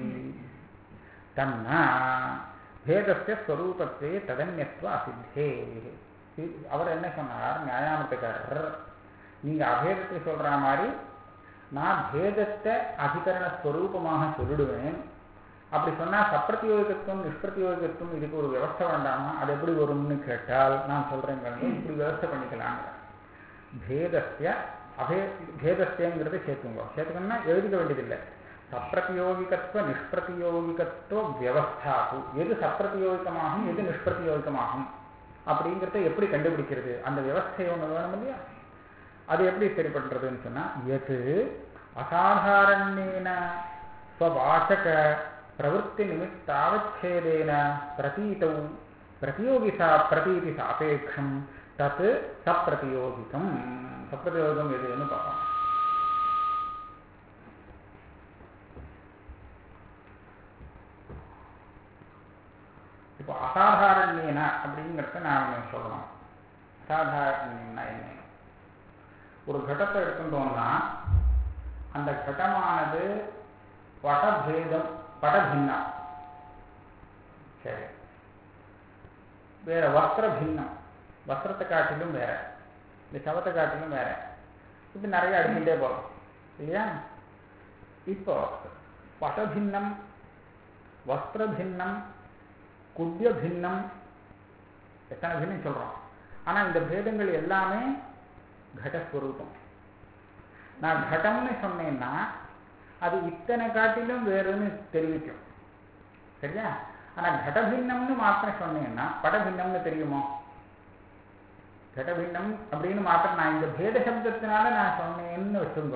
A: तन्न भेदस्य स्वरूपत्वे तदन्यत्व असिद्धे அவர் என்ன சொன்னார் நியாயாமத்துக்காரர் நீங்க அபேதத்தை சொல்ற மாதிரி நான் பேதத்தை அதிகரண ஸ்வரூபமாக சொல்லிடுவேன் அப்படி சொன்னா சப்பிரத்தியோகத்துவம் நிஷ்பிரத்தியோகத்துவம் இதுக்கு ஒரு விவஸ்தை வேண்டாமா அது எப்படி வரும்னு கேட்டால் நான் சொல்றேன் இப்படி விவஸ்தை பண்ணிக்கலாம் பேதஸ்ய அபே பேதஸ்யங்கிறத சேர்த்துங்க சேர்த்துக்கணும்னா எழுதிக்க வேண்டியதில்லை சப்பிரத்தியோகிகத்துவ நிஷ்பிரத்தியோகிகத்துவ வியவஸ்தாகு எது சப்பிரத்தியோகிகமாகும் எது நிஷ்பிரத்தியோகிகமாகும் அப்படிங்கிறத எப்படி கண்டுபிடிக்கிறது அந்த விவஸ்தை ஒன்று வேணும் இல்லையா அது எப்படி சரி பண்றதுன்னு சொன்னா எது அசாதாரண்யேன ஸ்வவாச்சக प्रवृत्ति निमित्तावच्छेदेन प्रतीतौ प्रतियोगि सा प्रतीति सापेक्षं तत् सप्रतियोगिकं सप्रतियोगिकं எதுன்னு பார்ப்போம் இப்போ அசாதாரண்யன அப்படிங்கிறத நான் சொல்லணும் அசாதாரண்யம்னா என்ன ஒரு கடத்தை எடுத்துட்டோம்னா அந்த கடமானது படபேதம் படபின்னம் சரி வேற வஸ்திர பின்னம் வஸ்திரத்தை காட்டிலும் வேற இந்த சவத்தை காட்டிலும் வேற இப்படி நிறைய அடுக்கிட்டே போகலாம் இல்லையா இப்போ படபின்னம் வஸ்திர பின்னம் குத்திய பின்னம் எத்தனை பின்னம் சொல்றோம் ஆனா இந்த பேதங்கள் எல்லாமே கடஸ்வரூபம் நான் கடம்னு சொன்னேன்னா அது இத்தனை காட்டிலும் வேறுன்னு தெரிவிக்கும் சரியா ஆனா கடபின்னம்னு மாத்திரம் சொன்னேன்னா படபின்னம்னு தெரியுமோ கடபின்னம் அப்படின்னு மாத்திரம் நான் இந்த பேத சப்தத்தினால நான் சொன்னேன்னு வச்சுருந்தோ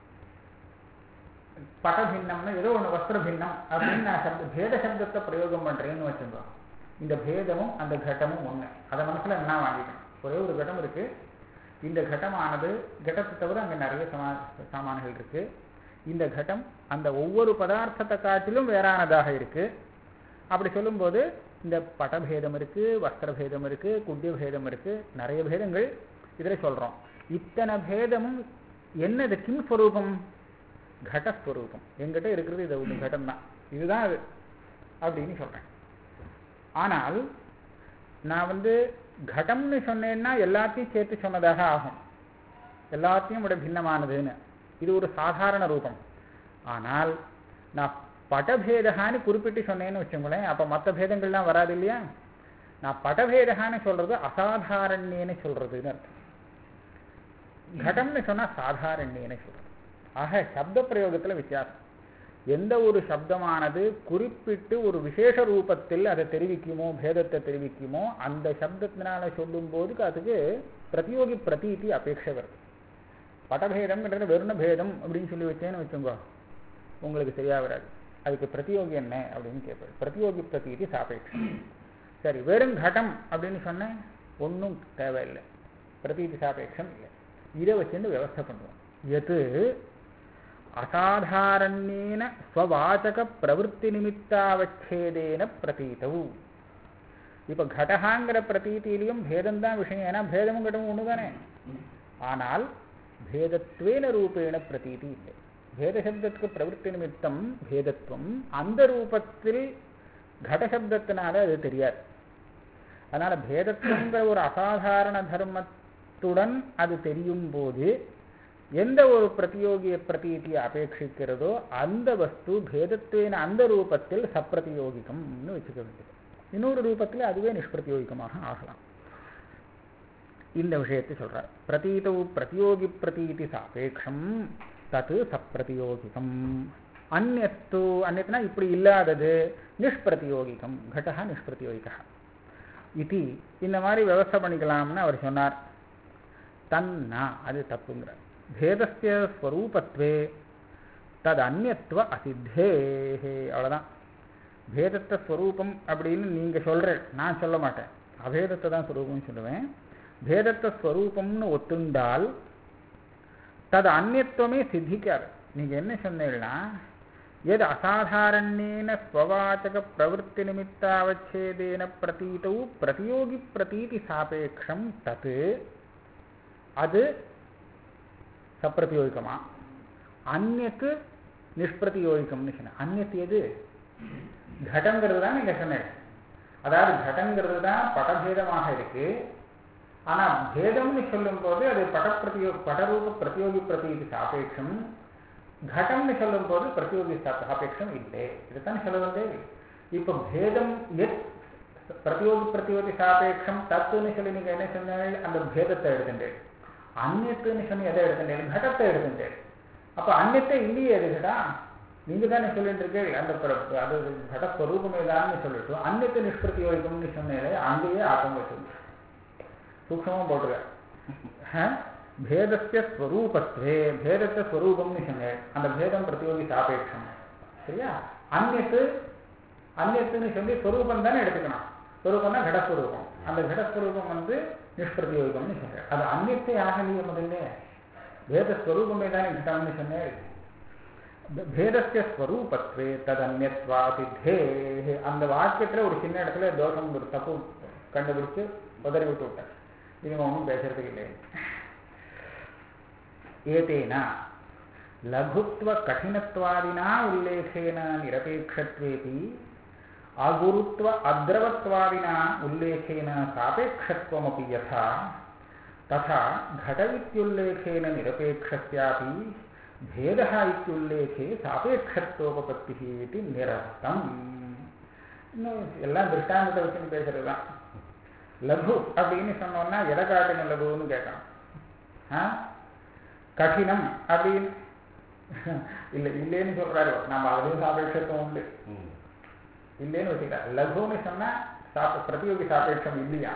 A: படபின்னம்னு ஏதோ ஒன்று வஸ்திர பின்னம் அப்படின்னு நான் சப்த பேத சப்தத்தை பிரயோகம் பண்றேன்னு வச்சுருந்தோம் இந்த பேதமும் அந்த கடமும் ஒண்ணு அதை மனசுல என்ன வாங்கிக்கணும் ஒரே ஒரு கடம் இருக்கு இந்த கடமானது கடத்தை தவிர அங்க நிறைய சமா சாமான்கள் இருக்கு இந்த கடம் அந்த ஒவ்வொரு பதார்த்தத்தை காட்டிலும் வேறானதாக இருக்கு அப்படி சொல்லும்போது இந்த படபேதம் இருக்கு வஸ்திர பேதம் இருக்கு குட்டிய பேதம் இருக்கு நிறைய பேதங்கள் இதில் சொல்றோம் இத்தனை பேதமும் என்னது கிம் ஸ்வரூபம் கடஸ்வரூபம் எங்கிட்ட இருக்கிறது இது ஒன்று கடம் தான் இதுதான் அது அப்படின்னு சொல்றேன் ஆனால் நான் வந்து கடம்னு சொன்னேன்னா எல்லாத்தையும் சேர்த்து சொன்னதாக ஆகும் எல்லாத்தையும் விட பின்னமானதுன்னு இது ஒரு சாதாரண ரூபம் ஆனால் நான் படபேதகான்னு குறிப்பிட்டு சொன்னேன்னு வச்சுக்கோங்களேன் அப்போ மற்ற பேதங்கள்லாம் வராது இல்லையா நான் படபேதகான்னு சொல்றது அசாதாரண்யன்னு சொல்றதுன்னு அர்த்தம் கடம்னு சொன்னா சாதாரண்யன்னு சொல்றது ஆக சப்த பிரயோகத்துல வித்தியாசம் எந்த ஒரு சப்தமானது குறிப்பிட்டு ஒரு விசேஷ ரூபத்தில் அதை தெரிவிக்குமோ பேதத்தை தெரிவிக்குமோ அந்த சப்தத்தினால சொல்லும் போதுக்கு அதுக்கு பிரதியோகி பிரதீதி அபேட்சை வருது படபேதம்ன்றது வெறும் பேதம் அப்படின்னு சொல்லி வச்சேன்னு வச்சுக்கோ உங்களுக்கு சரியா வராது அதுக்கு பிரதியோகி என்ன அப்படின்னு கேட்பாரு பிரதியோகி பிரதீதி சாபேட்சம் சரி வெறும் கடம் அப்படின்னு சொன்னேன் ஒன்றும் தேவையில்லை பிரதீதி சாபேட்சம் இல்லை இதை வச்சுட்டு விவஸ்தை பண்ணுவோம் எது அசாதாரண்யேன ஸ்வவாச்சக பிரவருத்தி நிமித்தாவச்சேதேன பிரதீதவு இப்ப கடகாங்கிற பிரதீதியிலையும் பேதம் தான் விஷயம் ஏன்னா பேதமும் கடமும் ஒன்று தானே ஆனால் பேதத்வேன ரூபேண பிரதீதி இல்லை பேதசப்தத்துக்கு பிரவருத்தி நிமித்தம் பேதத்துவம் அந்த ரூபத்தில் கடசப்தத்தினால அது தெரியாது அதனால பேதத்துவங்கிற ஒரு அசாதாரண தர்மத்துடன் அது தெரியும் போது எந்த ஒரு பிரதியோகிய பிரதீதியை அபேட்சிக்கிறதோ அந்த வஸ்து பேதத்துவேன அந்த ரூபத்தில் சப்பிரதியோகிகம்னு வச்சுக்க வேண்டியது இன்னொரு ரூபத்தில் அதுவே நிஷ்பிரதியோகிகமாக ஆகலாம் இந்த விஷயத்தை சொல்றார் பிரதீதவு பிரதியோகி பிரதீதி சாபேட்சம் தத்து சப்பிரதியோகிகம் அந்நத்து அந்நத்துனா இப்படி இல்லாதது நிஷ்பிரதியோகிகம் கடகா நிஷ்பிரதியோகிகா இது இந்த மாதிரி விவசாய பண்ணிக்கலாம்னு அவர் சொன்னார் தன்னா அது தப்புங்கிறார் பேதஸ்ய ஸ்வரூபத்வே தது அந்நியத்துவ அசித்தே அவ்வளோதான் பேதத்தை ஸ்வரூபம் அப்படின்னு நீங்கள் சொல்கிற நான் சொல்ல மாட்டேன் அபேதத்தை தான் ஸ்வரூபம்னு சொல்லுவேன் பேதத்தை ஸ்வரூபம்னு ஒத்துண்டால் தது அந்நியத்துவமே சித்திக்காது நீங்கள் என்ன சொன்னீங்கன்னா எது அசாதாரண்யேன ஸ்வவாச்சக பிரவருத்தி நிமித்தாவச்சேதேன பிரதீதவு பிரதியோகி பிரதீதி சாபேட்சம் தத்து அது சப்பிரதியோகிக்கமா அந்நத்து நிஷ்பிரதியோகிக்கம்னு சொன்னேன் அந்நத்து எது கடங்கிறது தான் நீங்க சொன்னேன் அதாவது கடங்கிறது தான் படபேதமாக இருக்கு ஆனா பேதம்னு சொல்லும் போது அது படப்பிரதியோ படரூப பிரதியோகி பிரதீதி சாபேட்சம் கடம்னு சொல்லும் போது பிரதியோகி சாபேட்சம் இல்லை இதுதான் சொல்ல வந்தே இப்ப பேதம் எத் பிரதியோகி பிரதியோகி சாபேட்சம் தத்துன்னு சொல்லி நீங்க என்ன சொன்னீங்க அந்த பேதத்தை எடுத்துட்டேன் அந்நியத்துன்னு சொல்லி எதை எடுத்துட்டேன் கடத்தை எடுத்துட்டேன் அப்ப அந்நியத்தை இல்லையே எது கடா நீங்க தானே சொல்லிட்டு இருக்கீங்க அந்த அது கடஸ்வரூபமே தான் சொல்லிட்டு அந்நியத்தை நிஷ்பிரதியோகிக்கம்னு சொன்னேன் அங்கேயே ஆட்டம் வச்சு சூக்ஷமா போட்டுருக்க பேதஸ்ய ஸ்வரூபத்வே பேதத்தை ஸ்வரூபம்னு சொன்னேன் அந்த பேதம் பிரதியோகி சாபேட்சம் சரியா அந்நத்து அந்நத்துன்னு சொல்லி ஸ்வரூபம் தானே எடுத்துக்கணும் ஸ்வரூபம்னா கடஸ்வரூபம் அந்த கடஸ்வரூபம் வந்து நிஷ்பிரதியோகம்னு சொன்னேன் அது அந்நியத்தை ஆகலையே முதல்ல பேதஸ்வரூபமே தானே கிட்டம்னு சொன்னேன் பேதஸ்ய ஸ்வரூபத்வே ததன்யத்வா சித்தே அந்த வாக்கியத்துல ஒரு சின்ன இடத்துல தோஷம் ஒரு தப்பு கண்டுபிடிச்சு உதறி விட்டு விட்டேன் இவங்க ஒன்றும் பேசுறதுக்கு இல்லை ஏதேனா लघुत्वकठिनत्वादिना उल्लेखेन निरपेक्षत्वेपि अगुरुत्व अद्रवत्वादिना उल्लेखेन सापेक्षत्वमपि यथा तथा घट इत्युल्लेखेन निरपेक्षस्यापि भेदः इत्युल्लेखे सापेक्षत्वोपपत्तिः इति निरस्तम् இன்னும் எல்லாம் திருஷ்டாந்தத்தை வச்சுன்னு பேசுறது தான் லகு அப்படின்னு சொன்னோம்னா எதை காட்டின லகுன்னு கேட்கணும் ஆ கடினம் அப்படின்னு இல்லை இல்லைன்னு சொல்றாரு நம்ம அதுவும் சாபேட்சத்துவம் உண்டு இல்லைன்னு வச்சுக்கலாம் லகுன்னு சொன்னா சாப்ப பிரதியோகி சாபேட்சம் இல்லையா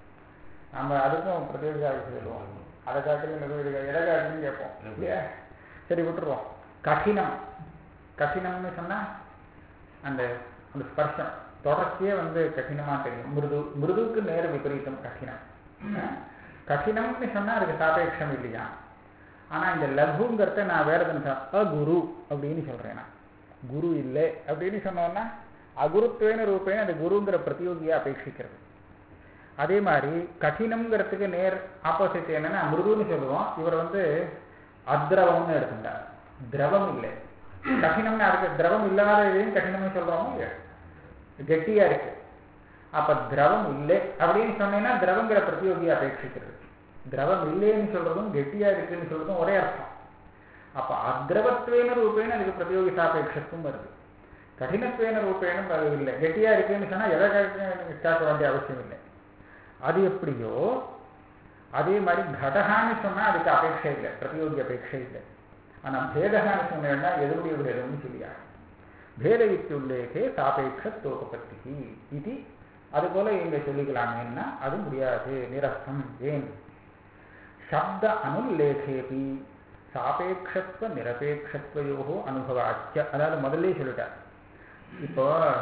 A: நம்ம அதுக்கும் பிரதியோகி சாபேட்சம் சொல்லுவோம் அதை காட்டிலும் லகு இது எதை காட்டிலும் கேட்போம் இல்லையா சரி விட்டுருவோம் கடினம் கடினம்னு சொன்னா அந்த அந்த ஸ்பர்ஷம் தொடர்ச்சியே வந்து கடினமா தெரியும் மிருது மிருதுவுக்கு நேர விபரீதம் கடினம் கடினம்னு சொன்னா அதுக்கு சாபேட்சம் இல்லையா ஆனா இந்த லகுங்கிறத நான் வேற எதுன்னு அகுரு அப்படின்னு சொல்றேன் நான் குரு இல்லை அப்படின்னு சொன்னோம்னா அகுருத்வேன ரூபேன அது குருங்கிற பிரதியோகியை அபேட்சிக்கிறது அதே மாதிரி கடினம்ங்கிறதுக்கு நேர் ஆப்போசிட் என்னன்னா மிருதுன்னு சொல்லுவோம் இவர் வந்து அத்ரவம்னு எடுத்துட்டார் திரவம் இல்லை கடினம்னு அதுக்கு திரவம் இல்லாத இதையும் கடினம்னு சொல்றோமோ இல்லையா கெட்டியா இருக்கு அப்ப திரவம் இல்லை அப்படின்னு சொன்னீங்கன்னா திரவங்கிற பிரதியோகியை அபேட்சிக்கிறது திரவம் இல்லைன்னு சொல்றதும் கெட்டியா இருக்குன்னு சொல்றதும் ஒரே அர்த்தம் அப்ப அத்ரவத்வேன ரூபேன அதுக்கு பிரதியோகி சாபேட்சத்துவம் வருது கடினத்வேன ரூபேனும் அது இல்லை கெட்டியா இருக்குன்னு சொன்னா எதை கேட்க வேண்டிய அவசியம் இல்லை அது எப்படியோ அதே மாதிரி கடகான்னு சொன்னா அதுக்கு அபேட்சை இல்லை பிரதியோகி அபேட்சை இல்லை ஆனா பேதகான்னு சொன்னா எதுவுடைய பேதம்னு சொல்லியா பேத இத்தியுள்ளேகே சாபேட்சத்தோபத்தி இது அதுபோல இங்க சொல்லிக்கலாமேன்னா அது முடியாது நிரஸ்தம் ஏன் சப்த அனுல்லேகேபி சாபேட்சத்துவ நிரபேட்சத்துவயோ அனுபவாச்ச அதாவது முதல்ல சொல்லிட்டார் இப்போ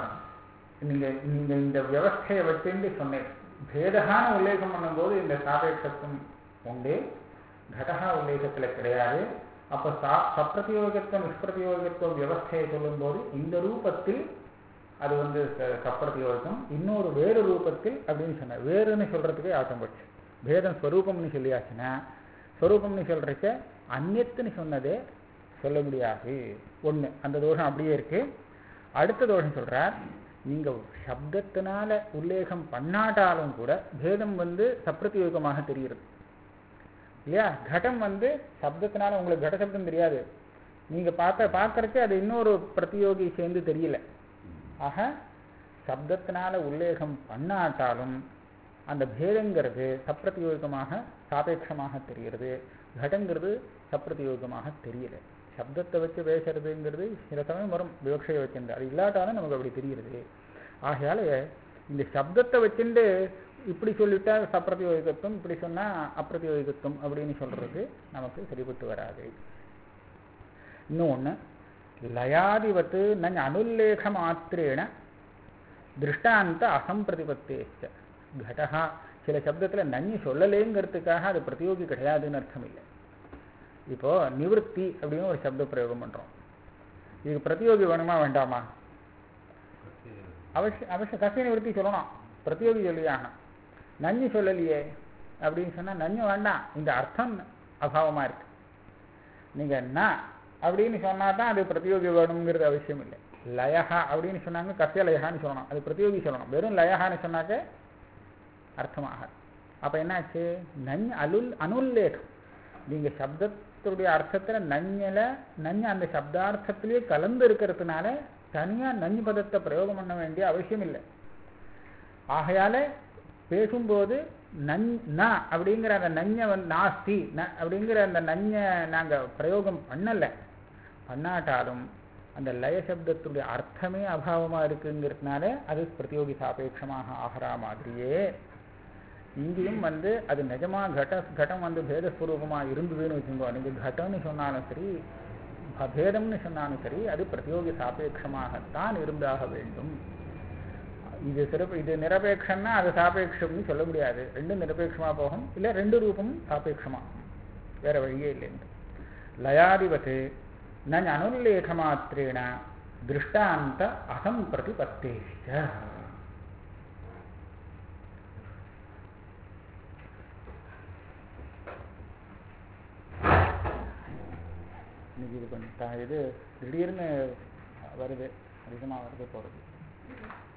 A: நீங்க நீங்க இந்த வியவஸ்தையை வச்சுட்டு சொன்னேன் பேதகான உல்லேகம் பண்ணும்போது இந்த சாபேட்சத்துவம் உண்டு கடகா உல்லேகத்துல கிடையாது அப்ப சா சப்பிரதியோகத்துவம் நிஷ்பிரதியோகத்துவம் வியவஸ்தையை சொல்லும்போது இந்த ரூபத்தில் அது வந்து சப்பிரதியோகம் இன்னொரு வேறு ரூபத்தில் அப்படின்னு சொன்னார் வேறுன்னு சொல்றதுக்கே ஆட்டம் போச்சு பேதம் ஸ்வரூபம்னு சொல்லியாச்சுன்னா ஸ்வரூபம்னு சொல்றதுக்கு அந்நியத்துன்னு சொன்னதே சொல்ல முடியாது ஒண்ணு அந்த தோஷம் அப்படியே இருக்கு அடுத்த தோஷம் சொல்றார் நீங்க சப்தத்தினால உல்லேகம் பண்ணாட்டாலும் கூட பேதம் வந்து சப்பிரதியோகமாக தெரிகிறது இல்லையா கடம் வந்து சப்தத்தினால உங்களுக்கு கட சப்தம் தெரியாது நீங்க பார்த்த பார்க்கறதுக்கு அது இன்னொரு பிரதியோகி சேர்ந்து தெரியல ஆக சப்தத்தினால உல்லேகம் பண்ணாட்டாலும் அந்த பேதங்கிறது சப்பிரதியோகமாக சாபேட்சமாக தெரிகிறது கடங்கிறது சப்பிரதியோகமாக தெரியல சப்தத்தை வச்சு பேசுறதுங்கிறது சில சமயம் வரும் விவக்ஷையை வச்சிருந்து அது இல்லாட்டாலும் நமக்கு அப்படி தெரிகிறது ஆகையால இந்த சப்தத்தை வச்சுட்டு இப்படி சொல்லிட்டா சப்பிரதியோகிகத்துவம் இப்படி சொன்னா அப்பிரதியோகிகத்துவம் அப்படின்னு சொல்றது நமக்கு சரிபட்டு வராது இன்னொன்னு லயாதிவத்து நஞ் அனுல்லேக மாத்திரேன திருஷ்டாந்த அசம்பிரதிபத்தேச்ச கடகா சில சப்தத்துல நஞ்சு சொல்லலேங்கிறதுக்காக அது பிரதியோகி கிடையாதுன்னு அர்த்தம் இல்லை இப்போ நிவர்த்தி அப்படின்னு ஒரு சப்த பிரயோகம் பண்றோம் இதுக்கு பிரதியோகி வேணுமா வேண்டாமா அவசியம் அவசியம் கசிய நிவர்த்தி சொல்லணும் பிரதியோகி சொல்லியாகணும் நஞ்சு சொல்லலையே அப்படின்னு சொன்னா நஞ்சு வேண்டாம் இந்த அர்த்தம் அபாவமா இருக்கு நீங்க ந அப்படின்னு சொன்னா தான் அது பிரதியோகி வேணுங்கிறது அவசியம் இல்லை லயஹா அப்படின்னு சொன்னாங்க கசிய லயஹான்னு சொல்லணும் அது பிரதியோகி சொல்லணும் வெறும் லயஹான்னு சொன்னாக்க அர்த்தமாக அப்ப என்னாச்சு நஞ் அலுல் அனுல்லேகம் நீங்க சப்தத்துடைய அர்த்தத்துல நஞ்சல நஞ்ச அந்த சப்தார்த்தத்திலேயே கலந்து இருக்கிறதுனால தனியா நஞ்சு பதத்தை பிரயோகம் பண்ண வேண்டிய அவசியம் இல்லை ஆகையால பேசும்போது நஞ் ந அப்படிங்கிற அந்த நஞ்ச வந்து நாஸ்தி ந அப்படிங்கிற அந்த நஞ்ச நாங்க பிரயோகம் பண்ணல பண்ணாட்டாலும் அந்த லய சப்தத்துடைய அர்த்தமே அபாவமா இருக்குங்கிறதுனால அது பிரதியோகி சாபேட்சமாக ஆகிறா மாதிரியே இங்கேயும் வந்து அது நிஜமா கட கடம் வந்து பேதஸ்வரூபமா இருந்ததுன்னு வச்சுக்கோ நீங்க கடம்னு சொன்னாலும் சரி அபேதம்னு சொன்னாலும் சரி அது பிரதியோகி சாபேட்சமாகத்தான் இருந்தாக வேண்டும் இது சிறப்பு இது நிரபேட்சம்னா அது சாபேட்சம்னு சொல்ல முடியாது ரெண்டும் நிரபேட்சமா போகும் இல்ல ரெண்டு ரூபமும் சாபேட்சமா வேற வழியே இல்லைன்னு லயாதிபத்து நஞ் அனுல்லேக மாத்திரேன திருஷ்டாந்த அகம் பிரதிபத்தேஷ்ட இன்னைக்கு இது பண்ணிட்டா இது திடீர்னு வருது அதிகமாக வருது போகிறது